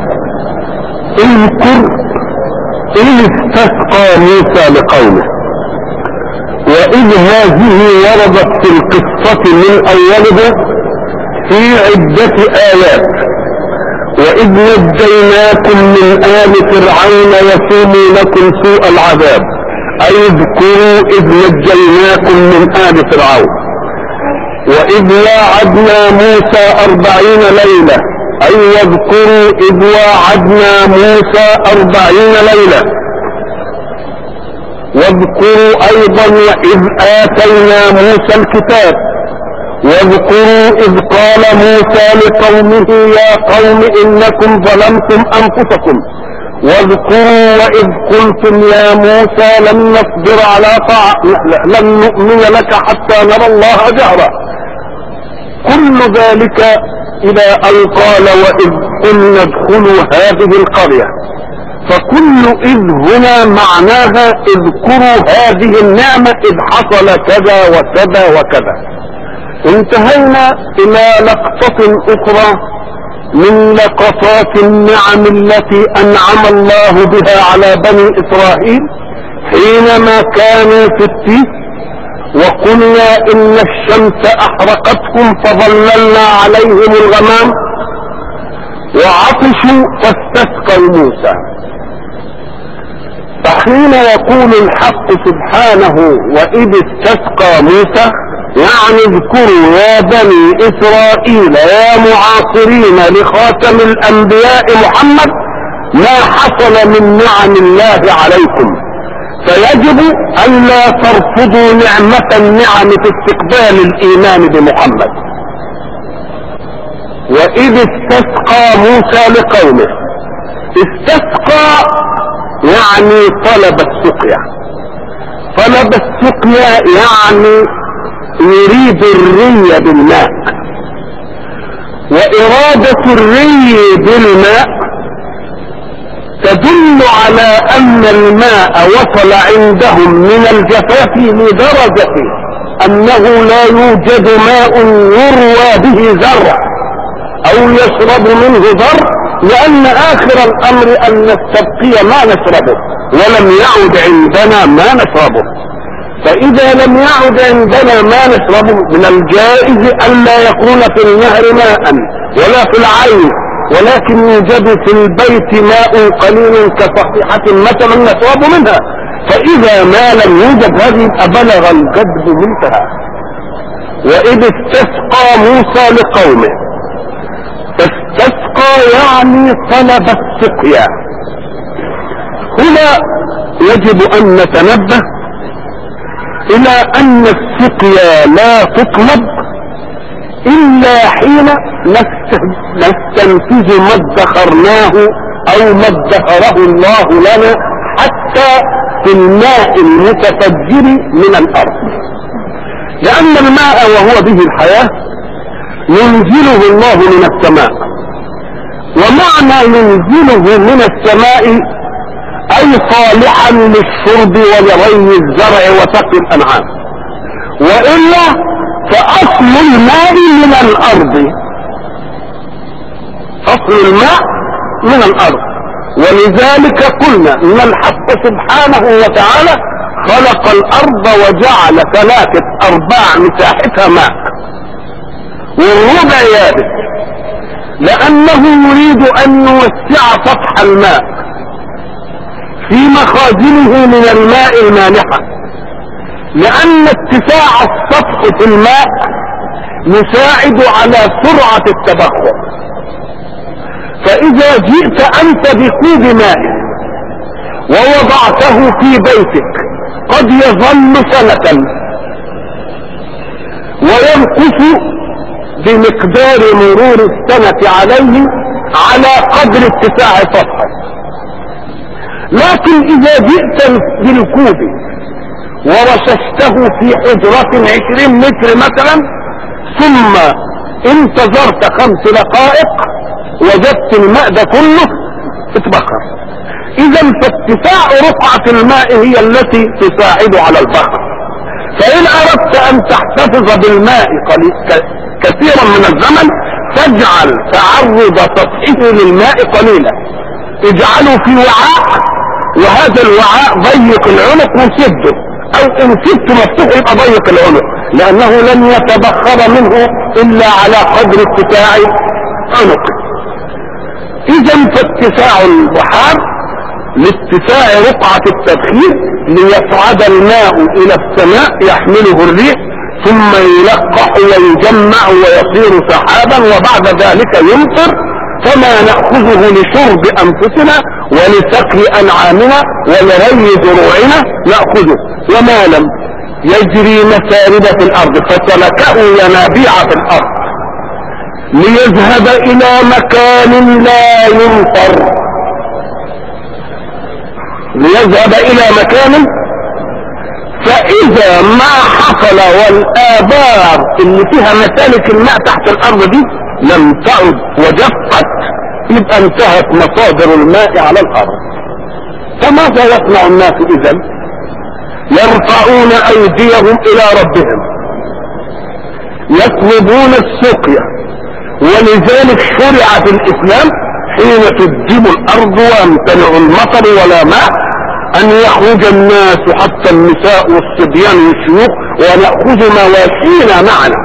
اذكر إذ استسقى موسى لقومه وإذ هذه وردت في القصة من أولها في عدة آيات وإذ نجيناكم من آل فرعون يسومونكم سوء العذاب أي اذكروا إذ نجيناكم من آل فرعون وإذ واعدنا موسى أربعين ليلة أي واذكروا إذ واعدنا موسى أربعين ليلة واذكروا أيضا وإذ آتينا موسى الكتاب واذكروا إذ قال موسى لقومه يا قوم إنكم ظلمتم أنفسكم واذكروا وإذ قلتم يا موسى لن نصبر على طاعة لن نؤمن لك حتى نرى الله جهرا كل ذلك الى ان قال واذ قلنا ادخلوا هذه القرية فكل اذ هنا معناها اذكروا هذه النعمة اذ حصل كذا وكذا وكذا انتهينا الى لقطة اخرى من لقطات النعم التي انعم الله بها على بني اسرائيل حينما كانوا في التيه وقلنا ان الشمس احرقتهم فظللنا عليهم الغمام وعطشوا فاستسقوا موسى فحين يقول الحق سبحانه واذ استسقى موسى يعني اذكروا يا بني اسرائيل يا معاصرين لخاتم الانبياء محمد ما حصل من نعم الله عليكم فيجب الا ترفضوا نعمة النعم في استقبال الايمان بمحمد واذ استسقى موسى لقومه استسقى يعني طلب السقيا طلب السقيا يعني يريد الري بالماء وإرادة الري بالماء تدل على أن الماء وصل عندهم من الجفاف لدرجة أنه لا يوجد ماء يروى به زرع أو يشرب منه زرع لأن آخر الأمر أن نستبقي ما نشربه ولم يعد عندنا ما نشربه فإذا لم يعد عندنا ما نشربه من الجائز ألا يكون في النهر ماء ولا في العين ولكن يوجد في البيت ماء قليل كصحيحة مثلا نشرب منها فإذا ما لم يوجد هذه أبلغ الجدب منتهى وإذ استسقى موسى لقومه استسقى يعني طلب السقيا هنا يجب أن نتنبه الى ان السقيا لا تطلب الا حين نستنفذ ما ادخرناه او ما ادخره الله لنا حتى في الماء المتفجر من الارض لان الماء وهو به الحياة ينزله الله من السماء ومعنى ينزله من السماء اي صالحا للشرب ولري الزرع وسقي الانعام والا فاصل الماء من الارض اصل الماء من الارض ولذلك قلنا ان الحق سبحانه وتعالى خلق الارض وجعل ثلاثة ارباع مساحتها ماء والربع يابس لانه يريد ان يوسع سطح الماء في مخازنه من الماء المانحة لان اتساع السطح في الماء يساعد على سرعة التبخر فاذا جئت انت بكوب ماء ووضعته في بيتك قد يظل سنة وينقص بمقدار مرور السنة عليه على قدر اتساع سطحه لكن اذا جئت بالكوب ورششته في حجرة عشرين متر مثلا ثم انتظرت خمس دقائق وجدت الماء ده كله اتبخر اذا فاتساع رقعة الماء هي التي تساعد على البخر فان اردت ان تحتفظ بالماء كثيرا من الزمن تجعل تعرض سطحه للماء قليلا اجعله في وعاء وهذا الوعاء ضيق العنق وسده او ان سبته مفتوح يبقى ضيق العنق لانه لن يتبخر منه الا على قدر اتساع عنقه اذا فاتساع البحار لاتساع رقعة التبخير ليصعد الماء الى السماء يحمله الريح ثم يلقح ويجمع ويصير سحابا وبعد ذلك يمطر فما نأخذه لشرب انفسنا ولسقي انعامنا ولري زروعنا نأخذه وما لم يجري مسارب في الارض فسلكه ينابيع في الارض ليذهب الى مكان لا ينفر ليذهب الى مكان فاذا ما حصل والابار اللي فيها مسالك الماء تحت الارض دي لم تعد وجفت يبقى انتهت مصادر الماء على الارض فماذا يصنع الناس اذا يرفعون ايديهم الى ربهم يطلبون السقيا ولذلك شرع في الاسلام حين تدب الارض ويمتنع المطر ولا ماء ان يخرج الناس حتى النساء والصبيان والشيوخ ونأخذ مواشينا معنا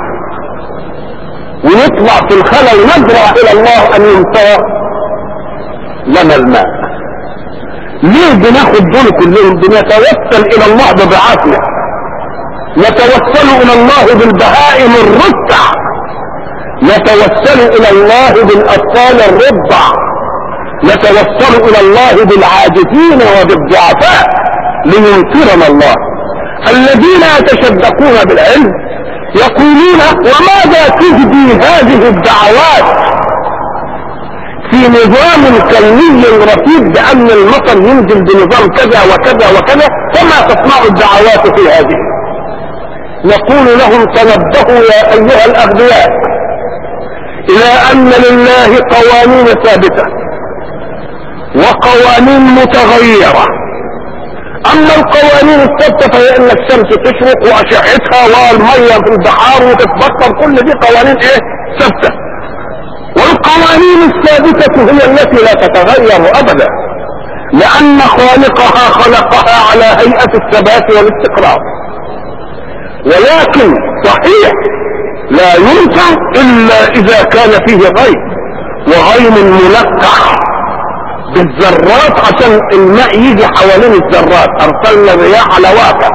ونطلع في الخلا ونزرع الى الله ان يمطر لنا الماء ليه بناخد دول كلهم بنتوسل الى الله بضعافنا نتوسل الى الله بالبهائم الرتع نتوسل الى الله بالاطفال الرضع نتوسل الى الله بالعاجزين وبالضعفاء لينصرنا الله الذين يتشدقون بالعلم يقولون وماذا تجدي هذه الدعوات في نظام كوني رتيب بان المطر ينزل بنظام كذا وكذا وكذا فما تصنع الدعوات في هذه نقول لهم تنبهوا يا ايها الاغبياء الى ان لله قوانين ثابته وقوانين متغيره اما القوانين الثابته فهي ان الشمس تشرق واشعتها والميه في البحار وتتبطر كل دي قوانين ايه ثابته والقوانين الثابته هي التي لا تتغير ابدا لان خالقها خلقها على هيئه الثبات والاستقرار ولكن صحيح لا ينفع الا اذا كان فيه غيم وغيم ملقح بالذرات عشان الماء يجي حوالين الذرات ارسلنا الرياح لواقع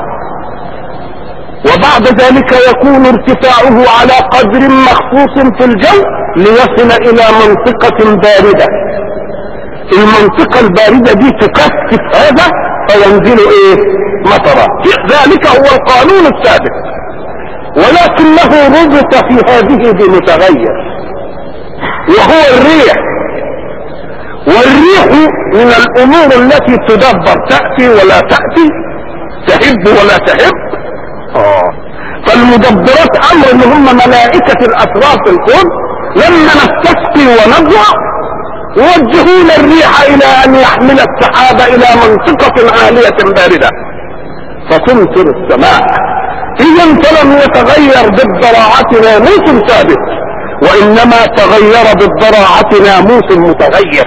وبعد ذلك يكون ارتفاعه على قدر مخصوص في الجو ليصل الى منطقة باردة المنطقة الباردة دي تكثف هذا فينزل ايه مطرا ذلك هو القانون الثابت ولكنه ربط في هذه بمتغير وهو الريح والريح من الامور التي تدبر تأتي ولا تأتي تهب ولا تهب آه. فالمدبرات امر ان هم ملائكة الاسرار في الكون لما نستسقي ونضوع يوجهون الريح الى ان يحمل السحاب الى منطقة عالية باردة فتمطر السماء اذا فلم يتغير بالضراعة ناموس ثابت وانما تغير بالضراعة ناموس متغير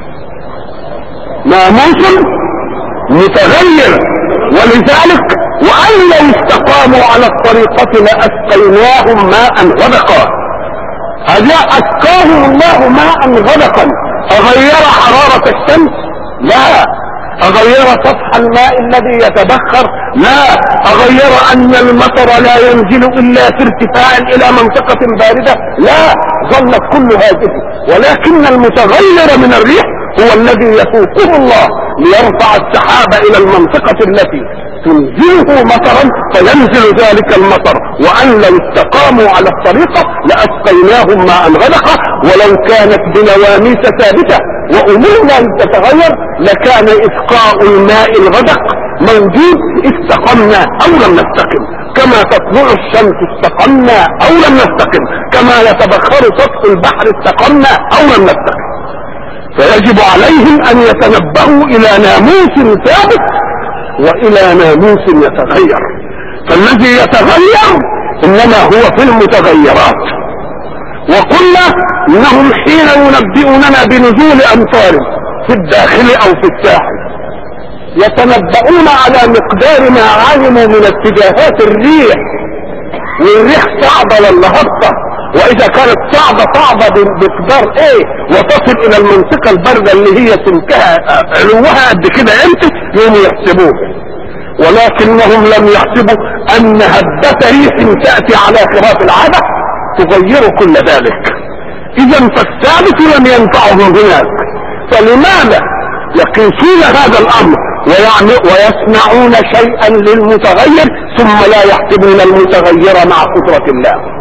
ناموس متغير ولذلك وان لو استقاموا على الطريقة لاسقيناهم ماء غدقا هذا اسقاهم الله ماء غدقا اغير حرارة الشمس لا اغير سطح الماء الذي يتبخر لا اغير ان المطر لا ينزل الا في ارتفاع الى منطقة باردة لا ظلت كل هذه ولكن المتغير من الريح هو الذي يسوقه الله ليرفع السحاب الى المنطقة التي تنزله مطرا فينزل ذلك المطر وان لو استقاموا على الطريقة لاسقيناهم ماء غدقا ولو كانت بنواميس ثابتة وامورنا تتغير لكان اسقاء الماء الغدق موجود استقمنا او لم نستقم كما تطلع الشمس استقمنا او لم نستقم كما يتبخر سطح البحر استقمنا او لم نستقم فيجب عليهم ان يتنبهوا الى ناموس ثابت والى ناموس يتغير فالذي يتغير انما هو في المتغيرات وقلنا انهم حين ينبئوننا بنزول امطار في الداخل او في الساحل يتنبؤون على مقدار ما علموا من اتجاهات الريح والريح صعبة ولا هبطة واذا كانت صعبة صعبة بمقدار ايه وتصل الى المنطقة الباردة اللي هي سمكها علوها قد كده امتى يوم يحسبوه ولكنهم لم يحسبوا ان هبة ريح تأتي على خلاف العادة تغير كل ذلك اذا فالثابت لم ينفعهم هناك فلماذا يقيسون هذا الامر ويعني ويصنعون شيئا للمتغير ثم لا يحسبون المتغير مع قدرة الله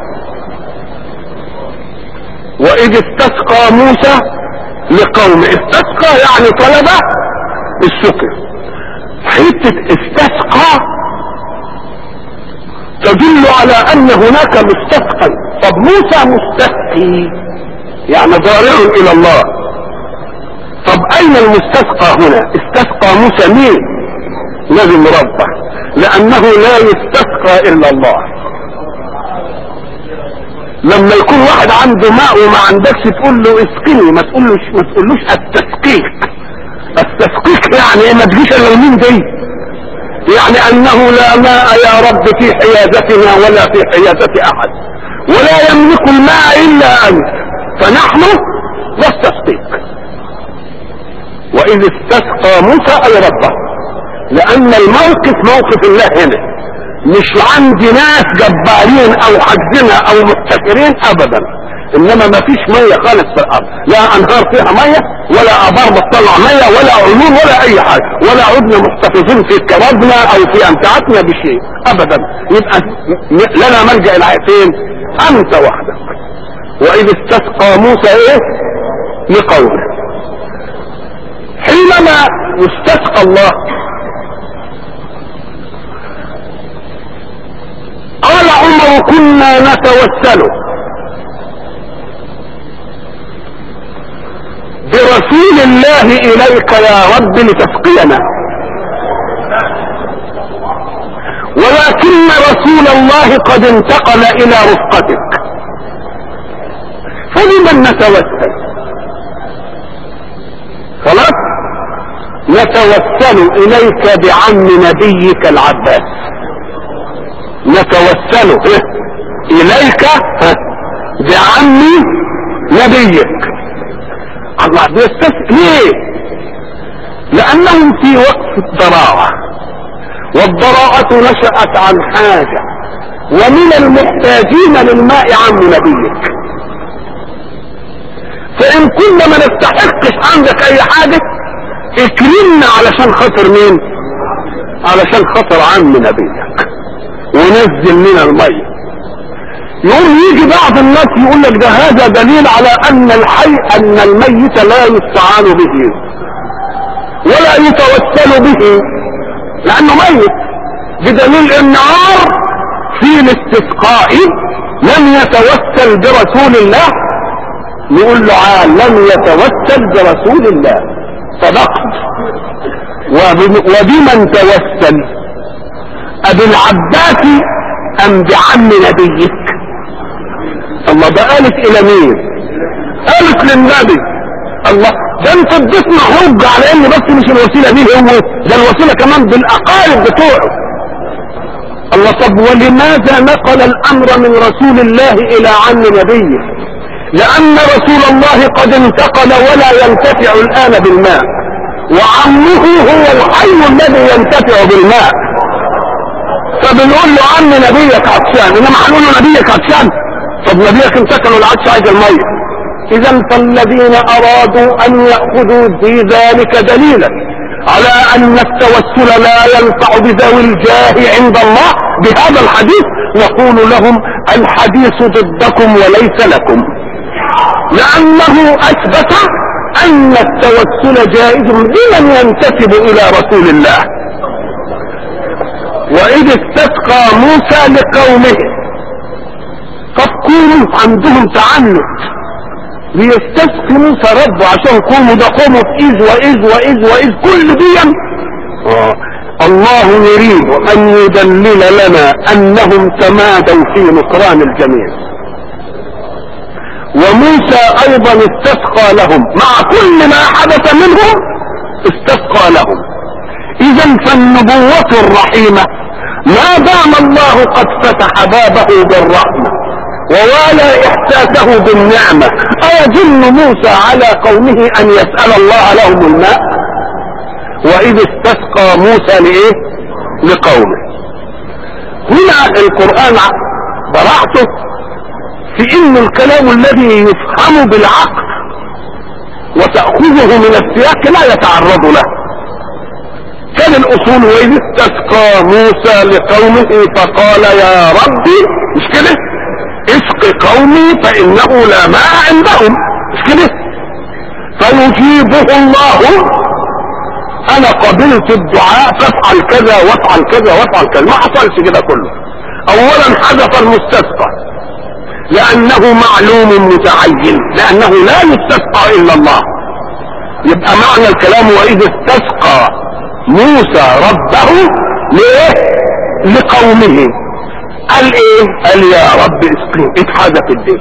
واذ استسقى موسى لقوم استسقى يعني طلب السكر حتة استسقى تدل على ان هناك مستسقى طب موسى مستسقي يعني ضارع الى الله طب اين المستسقى هنا استسقى موسى مين لازم ربه لانه لا يستسقى الا الله لما يكون واحد عنده ماء وما عندكش تقول له اسقني ما تقولوش ما تقولوش التسقيق التسقيق يعني ايه ما تجيش الا المين دي يعني انه لا ماء يا رب في حيازتنا ولا في حيازة احد ولا يملك الماء الا انت فنحن نستسقيك واذ استسقى موسى اي ربه لان الموقف موقف الله هنا مش عند ناس جبارين او حاجزنا او محتكرين ابدا انما ما فيش ميه خالص في الارض لا انهار فيها ميه ولا ابار بتطلع ميه ولا عيون ولا اي حاجه ولا عدنا محتفظين في كربنا او في امتعتنا بشيء ابدا يبقى لنا ملجا الى فين انت وحدك واذ استسقى موسى ايه لقومه حينما يستسقى الله قال عمر كنا نتوسل برسول الله اليك يا رب لتسقينا ولكن رسول الله قد انتقل الى رفقتك فلمن نتوسل خلاص نتوسل اليك بعم نبيك العباس نتوسل اليك بعم نبيك الله بيستسقي ليه لانهم في وقت الضراعة والضراعة نشأت عن حاجة ومن المحتاجين للماء عم نبيك فان كنا ما نستحقش عندك اي حاجة اكرمنا علشان خاطر مين علشان خاطر عم نبيك ونزل لنا المية يقوم يجي بعض الناس يقول لك ده هذا دليل على ان الحي ان الميت لا يستعان به ولا يتوسل به لانه ميت بدليل ان عار في الاستسقاء لم يتوسل برسول الله نقول له عال لم يتوسل برسول الله صدقت وبمن توسل ابي العباس ام بعم نبيك الله ده قالت الى مين قالت للنبي الله ده انت اديتنا حج على ان بس مش الوسيله دي هو ده الوسيله كمان بالاقارب بتوعه الله طب ولماذا نقل الامر من رسول الله الى عم نبيه لان رسول الله قد انتقل ولا ينتفع الان بالماء وعمه هو الحي الذي ينتفع بالماء فبنقول له عم نبيك عطشان انما هنقول له نبيك عطشان طب نبيك انتقل والعطش عايز الميه اذا فالذين ارادوا ان ياخذوا في ذلك دليلا على ان التوسل لا ينفع بذوي الجاه عند الله بهذا الحديث نقول لهم الحديث ضدكم وليس لكم لانه اثبت ان التوسل جائز لمن ينتسب الى رسول الله واذ استسقى موسى لقومه قد كونوا عندهم تعنت ليستسقي موسى ربه عشان قوموا ده قوموا في اذ واذ واذ واذ كل دي آه. الله يريد ان يدلل لنا انهم تمادوا في نكران الجميع وموسى ايضا استسقى لهم مع كل ما حدث منهم استسقى لهم اذا فالنبوة الرحيمة ما دام الله قد فتح بابه بالرحمة ووالى احساسه بالنعمة ايجن موسى على قومه ان يسأل الله لهم الماء واذ استسقى موسى لايه لقومه هنا القرآن براعته في ان الكلام الذي يفهم بالعقل وتأخذه من السياق لا يتعرض له كان الاصول واذ استسقى موسى لقومه فقال يا ربي مش كده اسق قومي فانه لا ماء عندهم مش كده فيجيبه الله انا قبلت الدعاء فافعل كذا وافعل كذا وافعل كذا ما حصلش كده كله اولا حدث المستسقى لانه معلوم متعين لانه لا يستسقى الا الله يبقى معنى الكلام واذ استسقى موسى ربه ليه لقومه قال ايه قال يا رب اسقيهم اتحذف الدين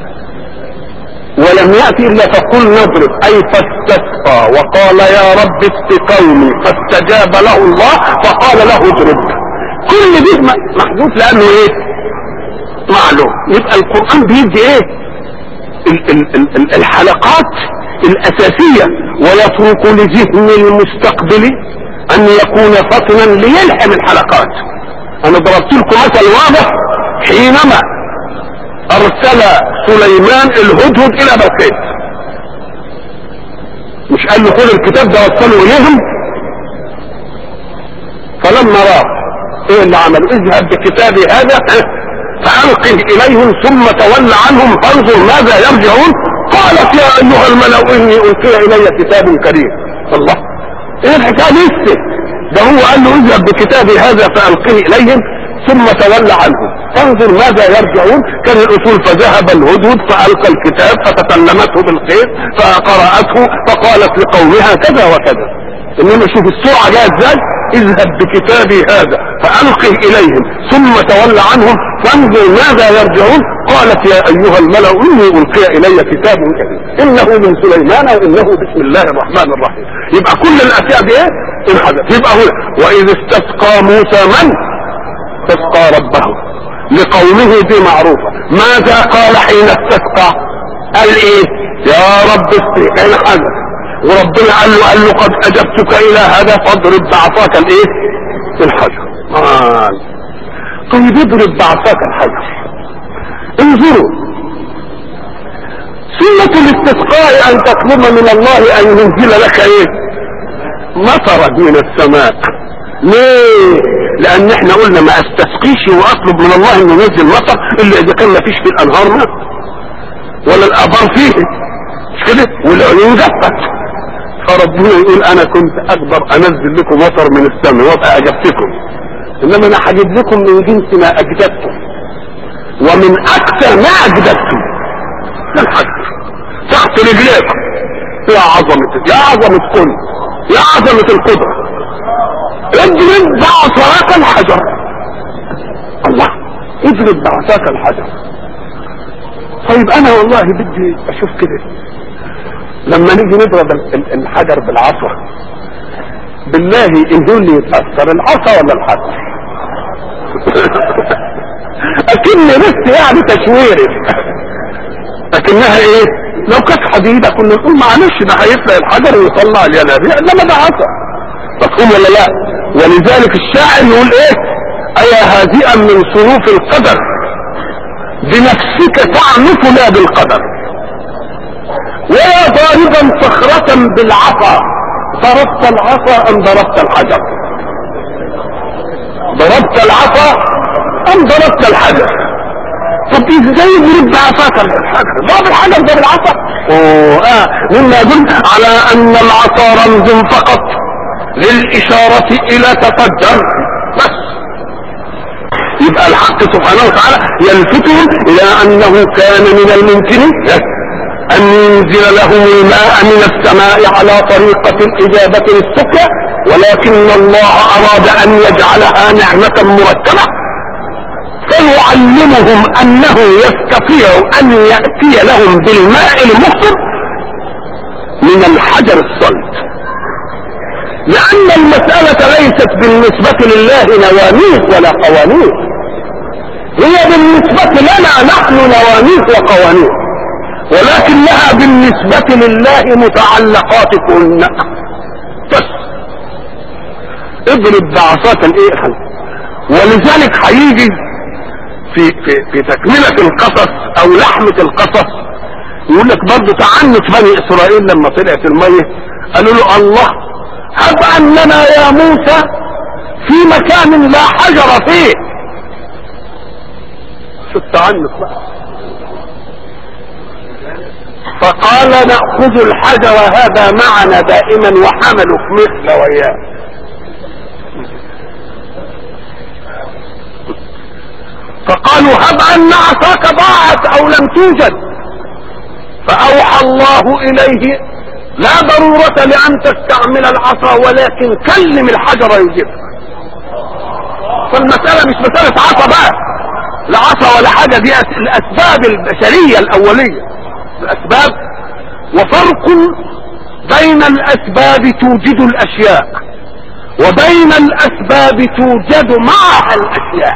ولم يأتي الا فقل نضرب اي فاستسقى وقال يا رب اسق قومي فاستجاب له الله فقال له اضرب كل دي محذوف لانه ايه معلوم يبقى القرآن بيدي ايه ال ال ال الحلقات الاساسية ويترك لذهن المستقبل ان يكون فطنا ليلحم الحلقات انا ضربت لكم مثل واضح حينما ارسل سليمان الهدهد الى بلقيس مش قال له خذ الكتاب ده وصله اليهم فلما راح ايه اللي عمل اذهب بكتابي هذا فألقه إليهم ثم تول عنهم فانظر ماذا يرجعون قالت يا أيها الملأ إني ألقي إلي كتاب كريم الله إيه الحكاية لسه ده هو قال له اذهب بكتابي هذا فألقه إليهم ثم تول عنهم فانظر ماذا يرجعون كان الأصول فذهب الهدهد فألقى الكتاب فتكلمته بالخير فقرأته فقالت لقومها كذا وكذا انما شوف السرعة جاء ازاي اذهب بكتابي هذا فألقه إليهم ثم تول عنهم فانظر ماذا يرجعون قالت يا أيها الملأ إني ألقي إلي كتاب كريم إنه من سليمان وإنه بسم الله الرحمن الرحيم يبقى كل الأشياء دي إيه؟ انحذف يبقى هنا وإذ استسقى موسى من استسقى ربه لقومه دي معروفة ماذا قال حين استسقى قال إيه يا رب اسقي انحذف وربنا قال له قال له قد اجبتك الى هذا فاضرب بعصاك الايه الحجر آه. طيب اضرب بعصاك الحجر انظروا سنة الاستسقاء ان تطلب من الله ان ينزل لك ايه مطرا من السماء ليه لان احنا قلنا ما استسقيش واطلب من الله انه ينزل مطر الا اذا كان ما فيش في الانهار ماء ولا الابار فيه مش كده والعيون جفت فربنا يقول انا كنت اقدر انزل لكم مطر من السماء وابقى اجبتكم انما انا هجيب لكم من جنس ما اجددتم ومن اكثر ما اجددتم الحجر تحت رجليكم يا عظمة يا عظمة كل يا عظمة القدرة اضرب بعصاك الحجر الله اضرب بعصاك الحجر طيب انا والله بدي اشوف كده لما نيجي نضرب الحجر بالعصا بالله ايه اللي يتأثر العصا ولا الحجر اكن بس يعني تشويري لكنها ايه لو كانت حديدة كنا نقول معلش ده هيفرق الحجر ويطلع الينابيع انما ده عصا مفهوم ولا لا ولذلك الشاعر يقول ايه ايا هادئا من صروف القدر بنفسك تعنف لا بالقدر ويا ضاربا صخرة بالعصا ضربت العصا ام ضربت الحجر ضربت العصا ام ضربت الحجر طب ازاي يضرب بعصاك الحجر ضرب الحجر ده بالعصا اوه اه مما يدل على ان العصا رمز فقط للاشارة الى تفجر بس يبقى الحق سبحانه وتعالى يلفتهم الى انه كان من الممكن ان ينزل لهم الماء من السماء على طريقة الاجابة للسكة ولكن الله اراد ان يجعلها نعمة مركبة فيعلمهم انه يستطيع ان يأتي لهم بالماء المخطر من الحجر الصلب لان المسألة ليست بالنسبة لله نواميس ولا قوانين هي بالنسبة لنا نحن نواميس وقوانين ولكنها بالنسبة لله متعلقات كن بس اضرب بعصاك الايه ولذلك هيجي في, في, في تكملة القصص او لحمة القصص يقول لك برضه تعنت بني اسرائيل لما طلعت المية قالوا له الله هب اننا يا موسى في مكان لا حجر فيه شو التعنت بقى فقال نأخذ الحجر هذا معنا دائما وحملوا في مثل وياه فقالوا هب ان عصاك ضاعت او لم توجد فاوحى الله اليه لا ضرورة لان تستعمل العصا ولكن كلم الحجر يجيبك فالمسألة مش مسألة عصا بقى لا عصا ولا حاجة دي الاسباب البشرية الاولية الاسباب وفرق بين الاسباب توجد الاشياء وبين الاسباب توجد معها الاشياء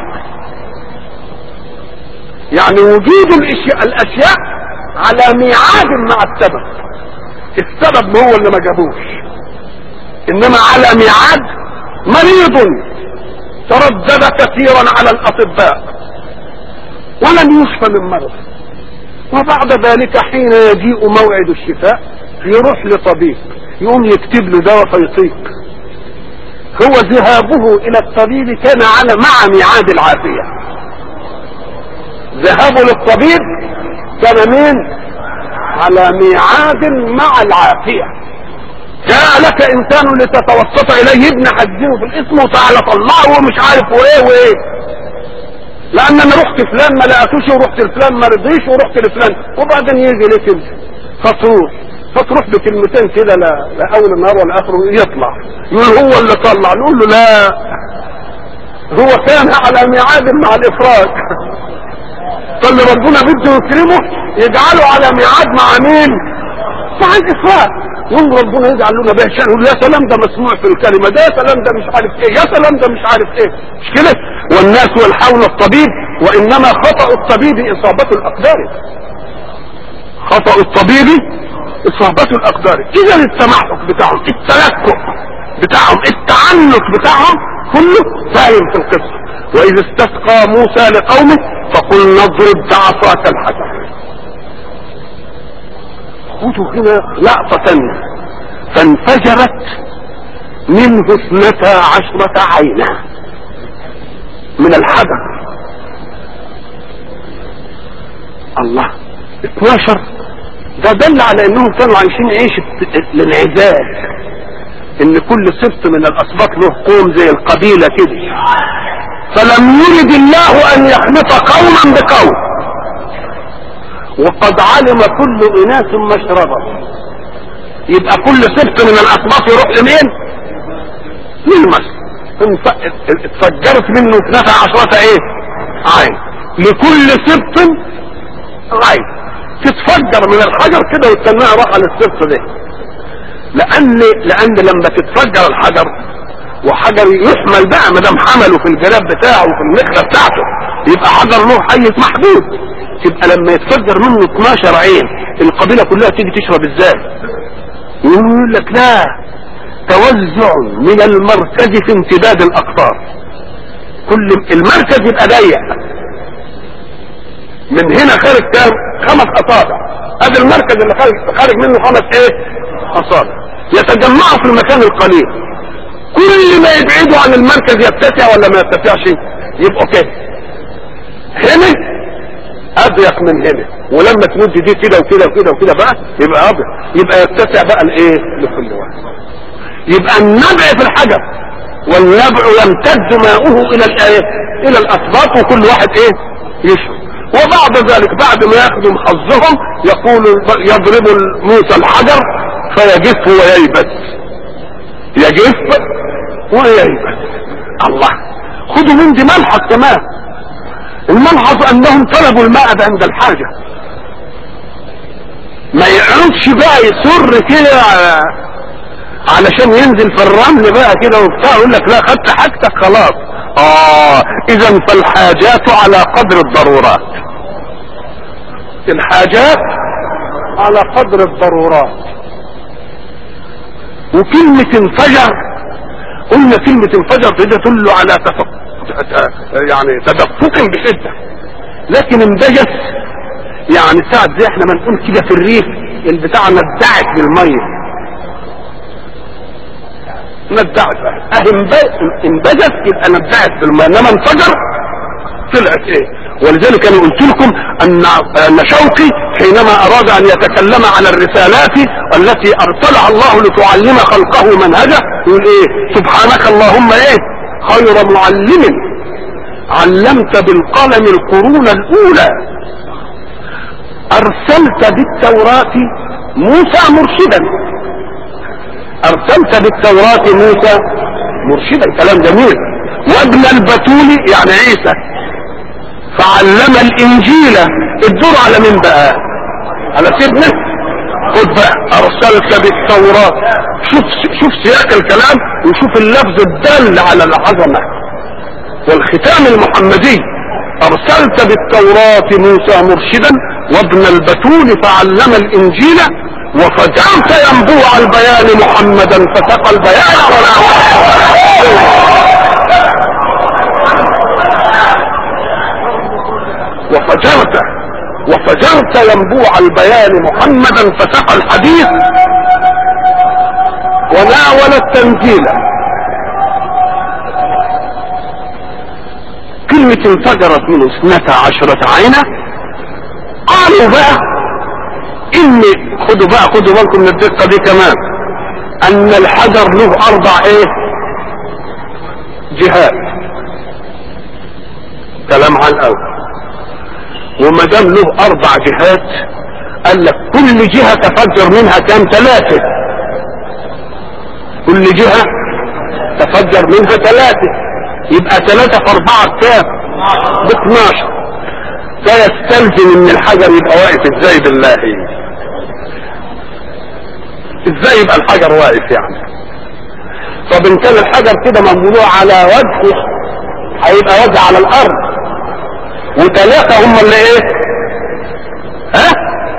يعني وجود الاشياء الاشياء على ميعاد مع السبب السبب هو اللي ما جابوش انما على ميعاد مريض تردد كثيرا على الاطباء ولم يشفى من مرض وبعد ذلك حين يجيء موعد الشفاء يروح لطبيب يقوم يكتب له دواء فيطيق هو ذهابه الى الطبيب كان على مع ميعاد العافيه ذهابه للطبيب كان مين على ميعاد مع العافيه جاء لك انسان لتتوسط اليه ابن حجه في الاسم وتعالى طلعه ومش عارف وايه وايه لان انا رحت فلان ما لقيتوش ورحت لفلان ما رضيش ورحت لفلان وبعدين يجي لك انت فتروح فتروح بكلمتين كده لا, لا اول النهار ولا اخره يطلع يقول هو اللي طلع نقول له لا هو كان على ميعاد مع الافراج فاللي ربنا بده يكرمه يجعله على ميعاد مع مين مع الافراج يوم ربنا يجعل لنا به شأن يقول يا سلام ده مسموع في الكلمة ده يا سلام ده مش عارف ايه يا سلام ده مش عارف ايه مش كده والناس يلحون الطبيب وانما خطأ الطبيب اصابة الاقدار خطأ الطبيب اصابة الاقدار اذا التمحك بتاعهم التلكؤ بتاعهم التعنت بتاعهم كله سايم في القصة واذا استسقى موسى لقومه فقل نضرب بعصاك الحجر خذوا هنا لقطة تانية فانفجرت منه اثنتا عشرة عينا من الحجر الله 12 ده دل على انهم كانوا عايشين عيشة الانعزال ان كل سبط من الاسباط له قوم زي القبيلة كده فلم يرد الله ان يخلط قوما بقوم وقد علم كل اناس مشربهم يبقى كل سبط من الاسباط يروح لمين للمسجد اتفجرت منه اثنتا عشرة ايه عين لكل سبط عين تتفجر من الحجر كده وتستناها راحة للسبط ده لان لان لما تتفجر الحجر وحجر يحمل بقى ما دام حمله في الجراب بتاعه وفي النخله بتاعته يبقى حجر له حيز محدود يبقى لما يتفجر منه 12 عين القبيله كلها تيجي تشرب ازاي يقول لك لا توزع من المركز في امتداد الاقطار كل المركز يبقى ضيق من هنا خارج كام خمس اصابع هذا المركز اللي خارج, خارج منه خمس ايه اصابع يتجمعوا في المكان القليل كل ما يبعدوا عن المركز يتسع ولا ما يتسعش يبقوا كده هنا اضيق من هنا ولما تمد دي كده وكده وكده وكده بقى يبقى اضيق يبقى يتسع بقى الايه لكل واحد يبقى النبع في الحجر والنبع يمتد ماؤه الى الايه الى الاصباط وكل واحد ايه يشرب وبعد ذلك بعد ما ياخذوا حظهم يقول يضرب موسى الحجر فيجف وييبس يجف وييبس الله خدوا من دي ملحظ كمان الملحظ انهم طلبوا الماء عند الحاجة ما يقعدش بقى يسر كده علشان ينزل في الرمل بقى كده وبتاع يقول لك لا خدت حاجتك خلاص اه اذا فالحاجات على قدر الضرورات الحاجات على قدر الضرورات وكلمة انفجر قلنا كلمة انفجر دي تدل على تفق يعني تدفق بشدة لكن انبجس يعني ساعة زي احنا ما نقول كده في الريف البتاع ندعت بالمية ندعت اه انبجس يبقى ندعت بالمية انما انفجر طلعت ايه ولذلك انا قلت لكم ان ان شوقي حينما اراد ان يتكلم على الرسالات التي ارسلها الله لتعلم خلقه منهجه يقول ايه سبحانك اللهم ايه خير معلم علمت بالقلم القرون الاولى ارسلت بالتوراة موسى مرشدا ارسلت بالتوراة موسى مرشدا كلام جميل وابن البتول يعني عيسى فعلم الانجيل الدور على مين بقى على سيدنا خد بقى ارسلت بالتوراة شوف شوف سياق الكلام وشوف اللفظ الدال على العظمة والختام المحمدي ارسلت بالتوراة موسى مرشدا وابن البتول فعلم الانجيل وفجرت ينبوع البيان محمدا فسقى البيان وفجرت وفجرت ينبوع البيان محمدا فسقى الحديث وناول التنزيل كلمة انفجرت من اثنتا عشرة عينة قالوا بقى ان خدوا بقى خدوا بالكم من الدقة دي كمان ان الحجر له اربع ايه جهات كلام على الاول وما دام له اربع جهات قال لك كل جهة تفجر منها كام ثلاثة كل جهة تفجر منها ثلاثة يبقى ثلاثة في اربعة كام ب 12 ده يستلزم ان الحجر يبقى واقف ازاي بالله ازاي يبقى الحجر واقف يعني طب ان كان الحجر كده موضوع على وجهه هيبقى وجه على الارض وثلاثة هم اللي ايه ها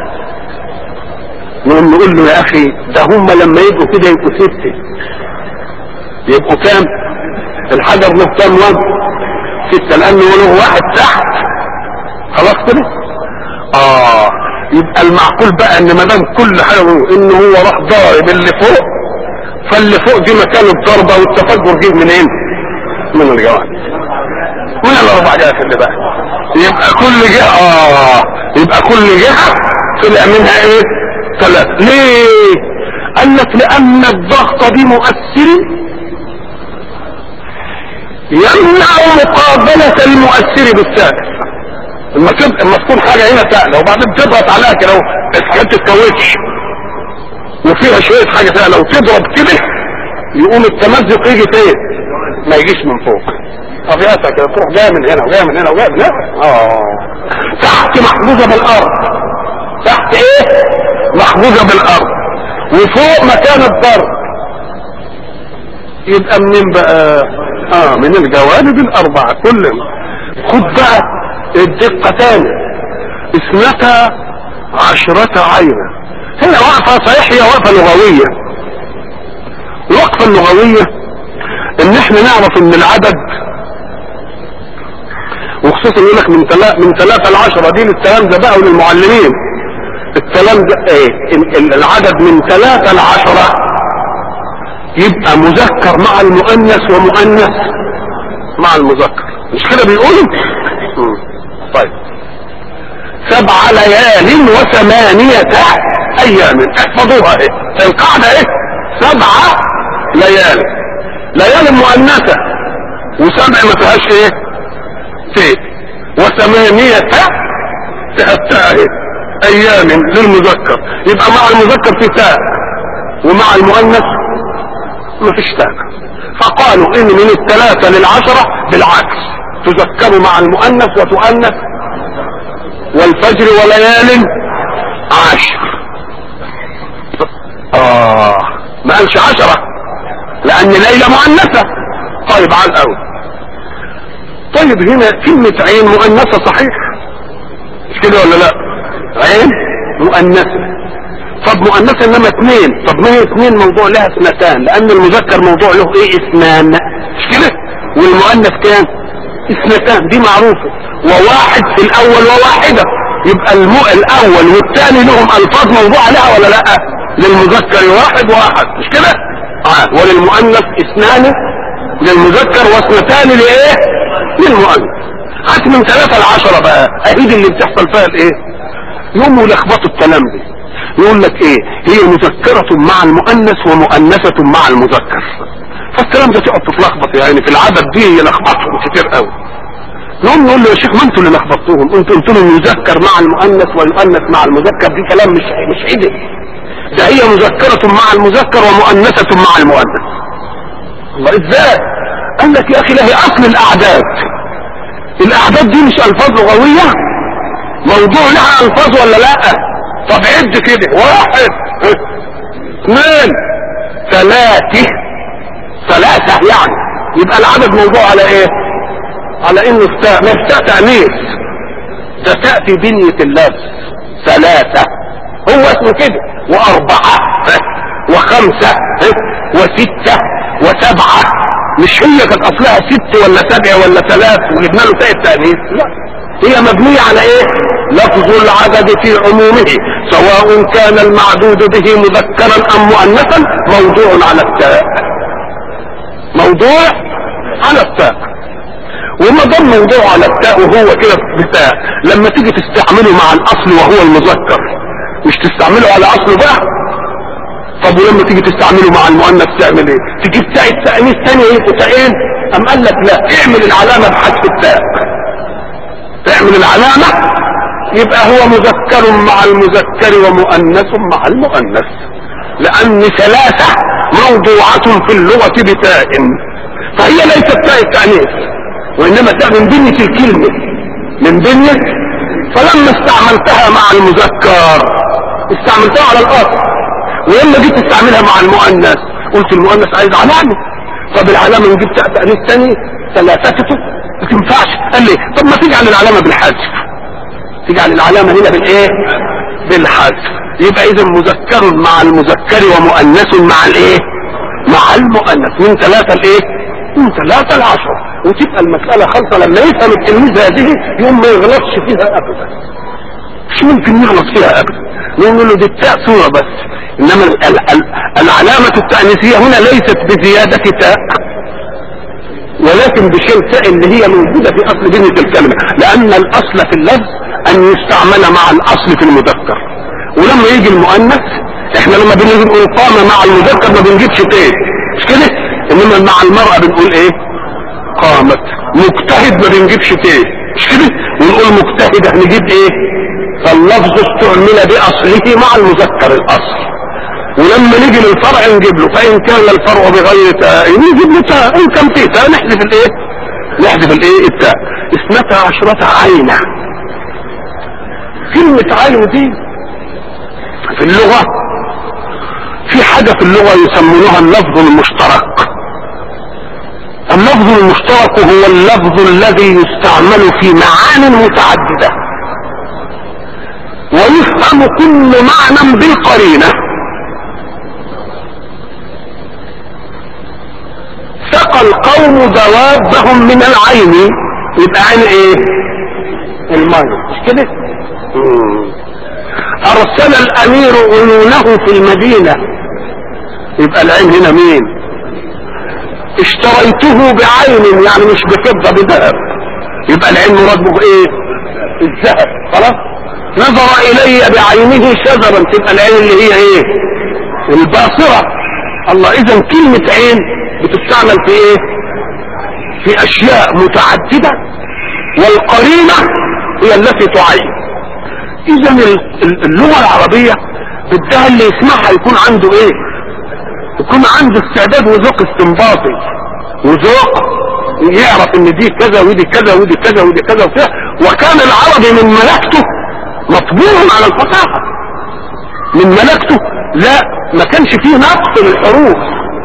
نقوم نقول له يا اخي ده هم لما يبقوا كده يبقوا ستة يبقوا كام الحجر له كام وجه ستة لانه له واحد تحت خلاص كده اه يبقى المعقول بقى ان ما دام كل حاجه ان هو راح ضارب اللي فوق فاللي فوق دي مكان الضربه والتفجر جه منين؟ من الجوانب من الاربع جهات اللي بقى يبقى كل جهه اه يبقى كل جهه طلع منها ايه؟ ثلاث ليه؟ قال لك لان الضغط بمؤثر يمنع مقابلة المؤثر بالسائل لما تب... لما تكون حاجة هنا سهلة وبعدين تضغط عليها كده الحاجات تتكوتش وفيها شوية حاجة سهلة وتضرب كده يقوم التمزق يجي فين؟ ما يجيش من فوق طبيعتها كده تروح جاية من هنا وجاية من هنا وجاية من هنا اه تحت محفوظة بالأرض تحت ايه؟ محفوظة بالأرض وفوق مكان الضرب يبقى منين بقى؟ اه من الجوانب الأربعة كلهم خد بقى الدقة تاني اثنتا عشرة عينة هي وقفة صحيح هي وقفة لغوية الوقفة اللغوية ان احنا نعرف ان العدد وخصوصا يقول لك من تلا من ثلاثة لعشرة دي للكلام ده بقى وللمعلمين الكلام ده ايه العدد من ثلاثة لعشرة يبقى مذكر مع المؤنث ومؤنث مع المذكر مش كده بيقولوا طيب سبع ليال وثمانية ايام احفظوها ايه القاعدة ايه سبع ليال ليال مؤنثة وسبع ما فيهاش ايه تاء وثمانية فيها التاء ايه ايام للمذكر يبقى مع المذكر في تاء ومع المؤنث ما فيش تاء فقالوا ان من الثلاثة للعشرة بالعكس تذكر مع المؤنث وتؤنث والفجر وليال عشر اه ما قالش عشرة لان ليلة مؤنثة طيب على الاول طيب هنا كلمة عين مؤنثة صحيح مش كده ولا لا عين مؤنثة طب مؤنثة انما اثنين طب ما هي اثنين موضوع لها اثنتان لان المذكر موضوع له ايه اثنان مش كده والمؤنث كام اثنتان دي معروفة وواحد في الاول وواحدة يبقى المو... الاول والثاني لهم الفاظ موضوع لها ولا لا للمذكر واحد واحد مش كده آه. وللمؤنث اثنان للمذكر واثنتان لايه للمؤنث هات من ثلاثة لعشرة بقى اهيد اللي بتحصل فيها الايه يوم يلخبطوا الكلام ده يقول لك ايه هي مذكرة مع المؤنث ومؤنثة مع المذكر فالكلام ده تقعد تتلخبط يعني في العدد دي يلخبطهم كتير قوي نقوم نقول له يا شيخ ما انتوا اللي لخبطتوهم انتوا قلتوا له يذكر مع المؤنث ويؤنث مع المذكر دي كلام مش مش عدل ده هي مذكرة مع المذكر ومؤنثة مع المؤنث الله ازاي قال لك يا اخي لا هي اصل الاعداد الاعداد دي مش الفاظ لغويه موضوع لها الفاظ ولا لا طب عد كده واحد اثنين ثلاثة ثلاثة يعني يبقى العدد موضوع على ايه على انه التاء ما التاء تأنيث ده تأتي بنية اللفظ ثلاثة هو اسمه كده واربعة وخمسة وستة وسبعة مش هي كانت اصلها ست ولا سبع ولا ثلاث وجبنا له تاء التأنيث لا هي مبنية على ايه لفظ العدد في عمومه سواء كان المعدود به مذكرا ام مؤنثا موضوع على التاء موضوع على التاء وما دام موضوع على التاء وهو كده بتاء لما تيجي تستعمله مع الاصل وهو المذكر مش تستعمله على اصله بقى طب ولما تيجي تستعمله مع المؤنث تعمل ايه تجيب تاء التأنيث تاني يبقوا تاءين ام قال لك لا اعمل العلامة بحذف التاء تعمل العلامة يبقى هو مذكر مع المذكر ومؤنث مع المؤنث لان ثلاثة موضوعة في اللغة بتاء فهي ليست تاء التأنيث وانما تاء من بنية الكلمة من بنية فلما استعملتها مع المذكر استعملتها على الاصل ولما جيت تستعملها مع المؤنث قلت المؤنث عايز علامة طب العلامة نجيب تاء تأنيث تاني ثلاثته ما تنفعش قال لي طب ما تجعل العلامة بالحذف تجعل العلامة هنا بالايه بالحذف يبقى اذا مذكر مع المذكر ومؤنث مع الايه مع المؤنث من ثلاثة الايه من ثلاثة لعشرة وتبقى المسألة خالصة لما يفهم التلميذ هذه يوم ما يغلطش فيها ابدا مش ممكن يغلط فيها ابدا نقول له دي التاء صورة بس انما ال ال ال العلامة التأنيثية هنا ليست بزيادة تاء ولكن بشيل تاء اللي هي موجودة في اصل بنية الكلمة لان الاصل في اللفظ ان يستعمل مع الاصل في المذكر ولما يجي المؤنث احنا لما بنيجي نقول قام مع المذكر ما بنجيبش تاء مش كده انما مع المرأة بنقول ايه قامت مجتهد ما بنجيبش تاء مش كده ونقول مجتهدة نجيب ايه فاللفظ استعمل باصله مع المذكر الاصل ولما نيجي للفرع نجيب له فان كان الفرع بغير تاء نجيب له تاء ان كان فيه تاء نحذف الايه نحذف الايه التاء اثنتا عشرة عينة كلمة عين دي في اللغة في حاجة في اللغة يسمونها اللفظ المشترك اللفظ المشترك هو اللفظ الذي يستعمل في معان متعددة ويفهم كل معنى بالقرينة سقى القوم دوابهم من العين يبقى عين ايه الماء مش كده ارسل الامير عيونه في المدينة يبقى العين هنا مين اشتريته بعين يعني مش بفضة بذهب يبقى العين مراد به ايه الذهب خلاص نظر الي بعينه شجرا تبقى العين اللي هي ايه الباصرة الله اذا كلمة عين بتستعمل في ايه في اشياء متعددة والقرينة هي التي تعين اذا اللغة العربية بدها اللي يسمعها يكون عنده ايه يكون عنده استعداد وذوق استنباطي وذوق يعرف ان دي كذا ودي كذا ودي كذا ودي كذا وكذا وكان العربي من ملكته مطبوع على الفصاحة من ملكته لا ما كانش فيه نقص للحروف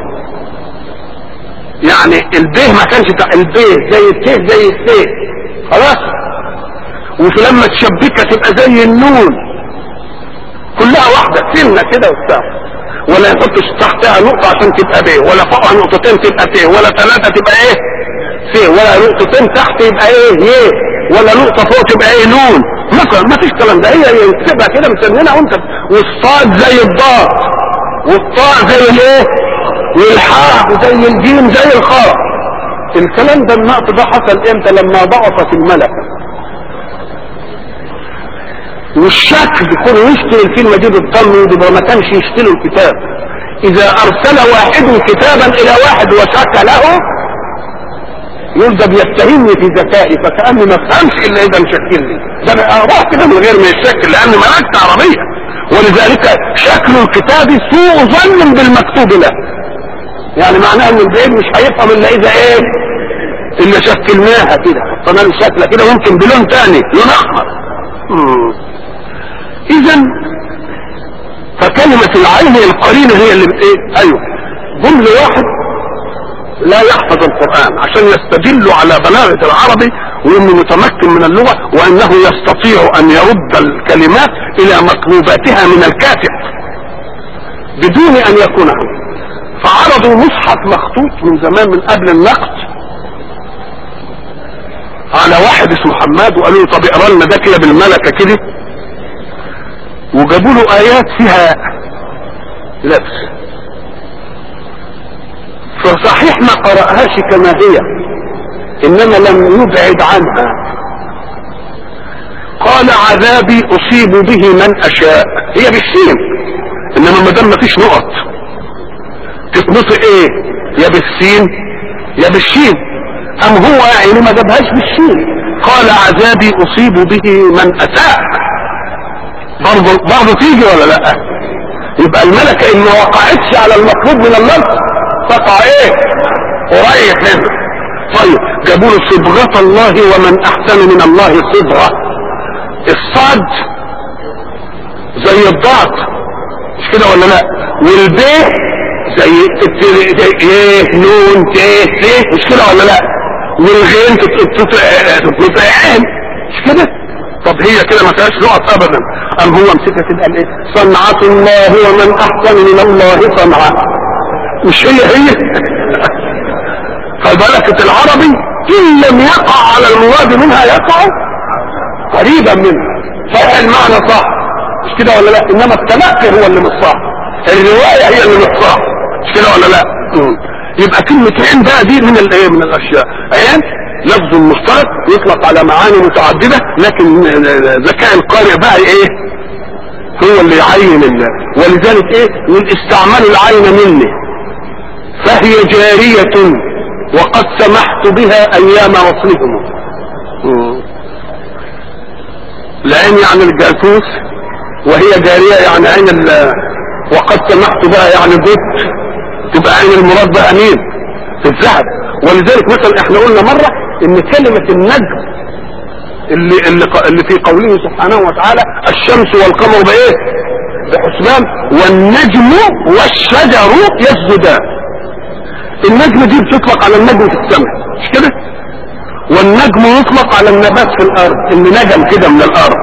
يعني البيه ما كانش البيه زي التيه زي التيه خلاص ولما تشبكها تبقى زي النون كلها واحدة سنة كده وبتاع ولا يحطش تحتها نقطة عشان تبقى بيه ولا فوقها نقطتين تبقى تيه ولا ثلاثة تبقى ايه سيه ولا نقطتين تحت يبقى ايه يه ولا نقطة فوق تبقى ايه نون مثلا ما فيش كلام ده هي تبقى كده مسمينها وانت والصاد زي الضاد والطاء زي الايه والحاء زي الجيم زي الخاء الكلام ده النقط ده حصل امتى لما ضعفت الملكة والشكل يكون يشتري الكلمة دي بالضم يبقى ما كانش يشتري الكتاب اذا ارسل واحد كتابا الى واحد وشك له يقول ده بيتهمني في ذكائي فكأني ما فهمش الا اذا مشكل لي ده انا اروح كده من غير ما يشكل لان ملكت عربية ولذلك شكل الكتاب سوء ظن بالمكتوب له يعني معناها ان البعيد مش هيفهم الا اذا ايه الا شكلناها كده حطينا له شكله كده ويمكن بلون تاني لون احمر اذا فكلمة العين القرينة هي اللي بت ايه ايوه جمل واحد لا يحفظ القرآن عشان يستدل على بلاغة العربي وانه متمكن من اللغة وانه يستطيع ان يرد الكلمات الى مطلوباتها من الكاتب بدون ان يكون عنه فعرضوا مصحف مخطوط من زمان من قبل النقد على واحد اسمه حماد وقالوا له طب اقرا لنا ده كده بالملكه كده وجابوا له ايات فيها لبس فصحيح ما قرأهاش كما هي انما لم يبعد عنها قال عذابي اصيب به من اشاء هي بالسين انما ما دام مفيش نقط تتنطق ايه يا بالسين يا بالشين ام هو يعني ما جابهاش بالشين قال عذابي اصيب به من اساء برضه برضه تيجي ولا لا يبقى الملكه ان ما وقعتش على المطلوب من اللفظ تقع ايه قريب منه طيب جابوا له صبغة الله ومن احسن من الله صبغة الصاد زي الضاد مش كده ولا لا والبيه زي زي ايه نون ت ت مش كده ولا لا والغين تتنطقين مش كده طب هي كده ما فيهاش نقط ابدا ام هو مسكها كده قال ايه صنعة الله ومن احسن من الله صنعة مش هي هي فبلكة العربي ان لم يقع على المراد منها يقع قريبا منها صحيح المعنى صح مش كده ولا لا انما التلقي هو اللي مش صح الرواية هي اللي مش صح مش كده ولا لا مم. يبقى كلمة عين بقى دي من الايه من الاشياء عين لفظ مشترك يطلق على معاني متعددة لكن ذكاء القارئ بقى ايه هو اللي يعين الله ولذلك ايه من استعمال العين مني فهي جارية وقد سمحت بها ايام وصلهم العين يعني الجاسوس وهي جارية يعني عين ال وقد سمحت بها يعني ضد تبقى عين المراد بها مين الذهب ولذلك مثلا احنا قلنا مرة ان كلمة النجم اللي, اللي, اللي في قوله سبحانه وتعالى الشمس والقمر بايه بحسبان والنجم والشجر يسجدان النجم دي بتطلق على النجم في السماء مش كده والنجم يطلق على النبات في الارض اللي نجم كده من الارض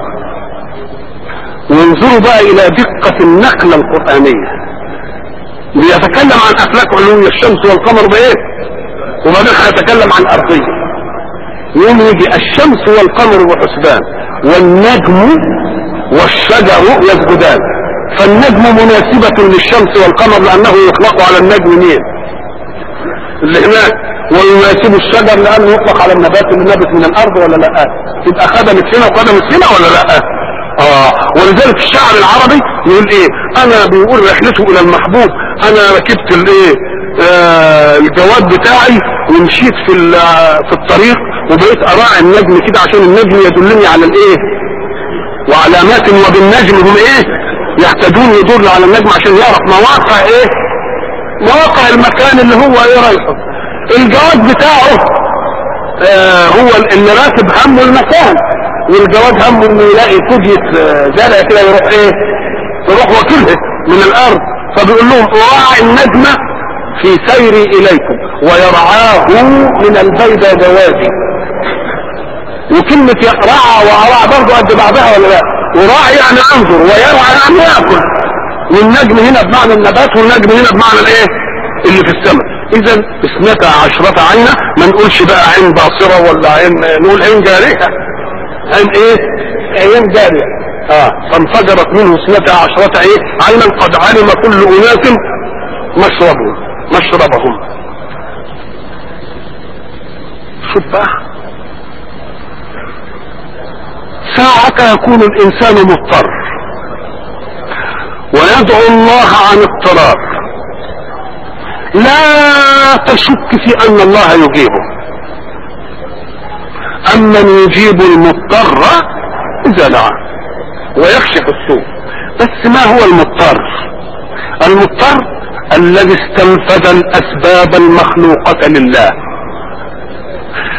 وانظروا بقى الى دقة النقلة القرآنية بيتكلم عن افلاك علوية الشمس والقمر بايه وبعدين هيتكلم عن ارضية يوم يجي الشمس والقمر بحسبان والنجم والشجر يسجدان فالنجم مناسبة للشمس والقمر لانه يطلق على النجم مين اللي هناك ويناسب الشجر لانه يطلق على النبات اللي نبت من الارض ولا لا تبقى خدمت هنا وخدمت هنا ولا لا اه ولذلك الشعر العربي يقول ايه انا بيقول رحلته الى المحبوب انا ركبت الايه آه الجواد بتاعي ومشيت في في الطريق وبقيت اراعي النجم كده عشان النجم يدلني على الايه وعلامات وبالنجم هم ايه يهتدون يدل على النجم عشان يعرف مواقع ايه مواقع المكان اللي هو ايه رايحه الجواد بتاعه آه هو اللي راتب همه المكان والجواد همه انه يلاقي فوجية زرع كده يروح ايه يروح واكلها من الارض فبيقول لهم اراعي النجمة في سيري اليكم ويرعاه من البيضة جوازي وكلمة رعى وأراع برضه قد بعضها ولا لا وراعي يعني انظر ويرعى يعني ياكل والنجم هنا بمعنى النبات والنجم هنا بمعنى الايه اللي في السماء اذا اثنتا عشرة عينة ما نقولش بقى عين باصرة ولا عين نقول عين جارية عين ايه عين جارية اه فانفجرت منه اثنتا عشرة ايه عينا قد علم كل اناس مشربهم مشربهم شوف بقى ساعة يكون الانسان مضطر ويدعو الله عن اضطرار لا تشك في ان الله يجيبه امن يجيب المضطر اذا دعا ويكشف السوء بس ما هو المضطر المضطر الذي استنفذ الاسباب المخلوقة لله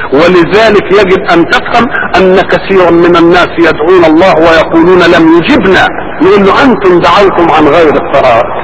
ولذلك يجب ان تفهم ان كثيرا من الناس يدعون الله ويقولون لم يجبنا نقول له انتم دعوتم عن غير الطهارة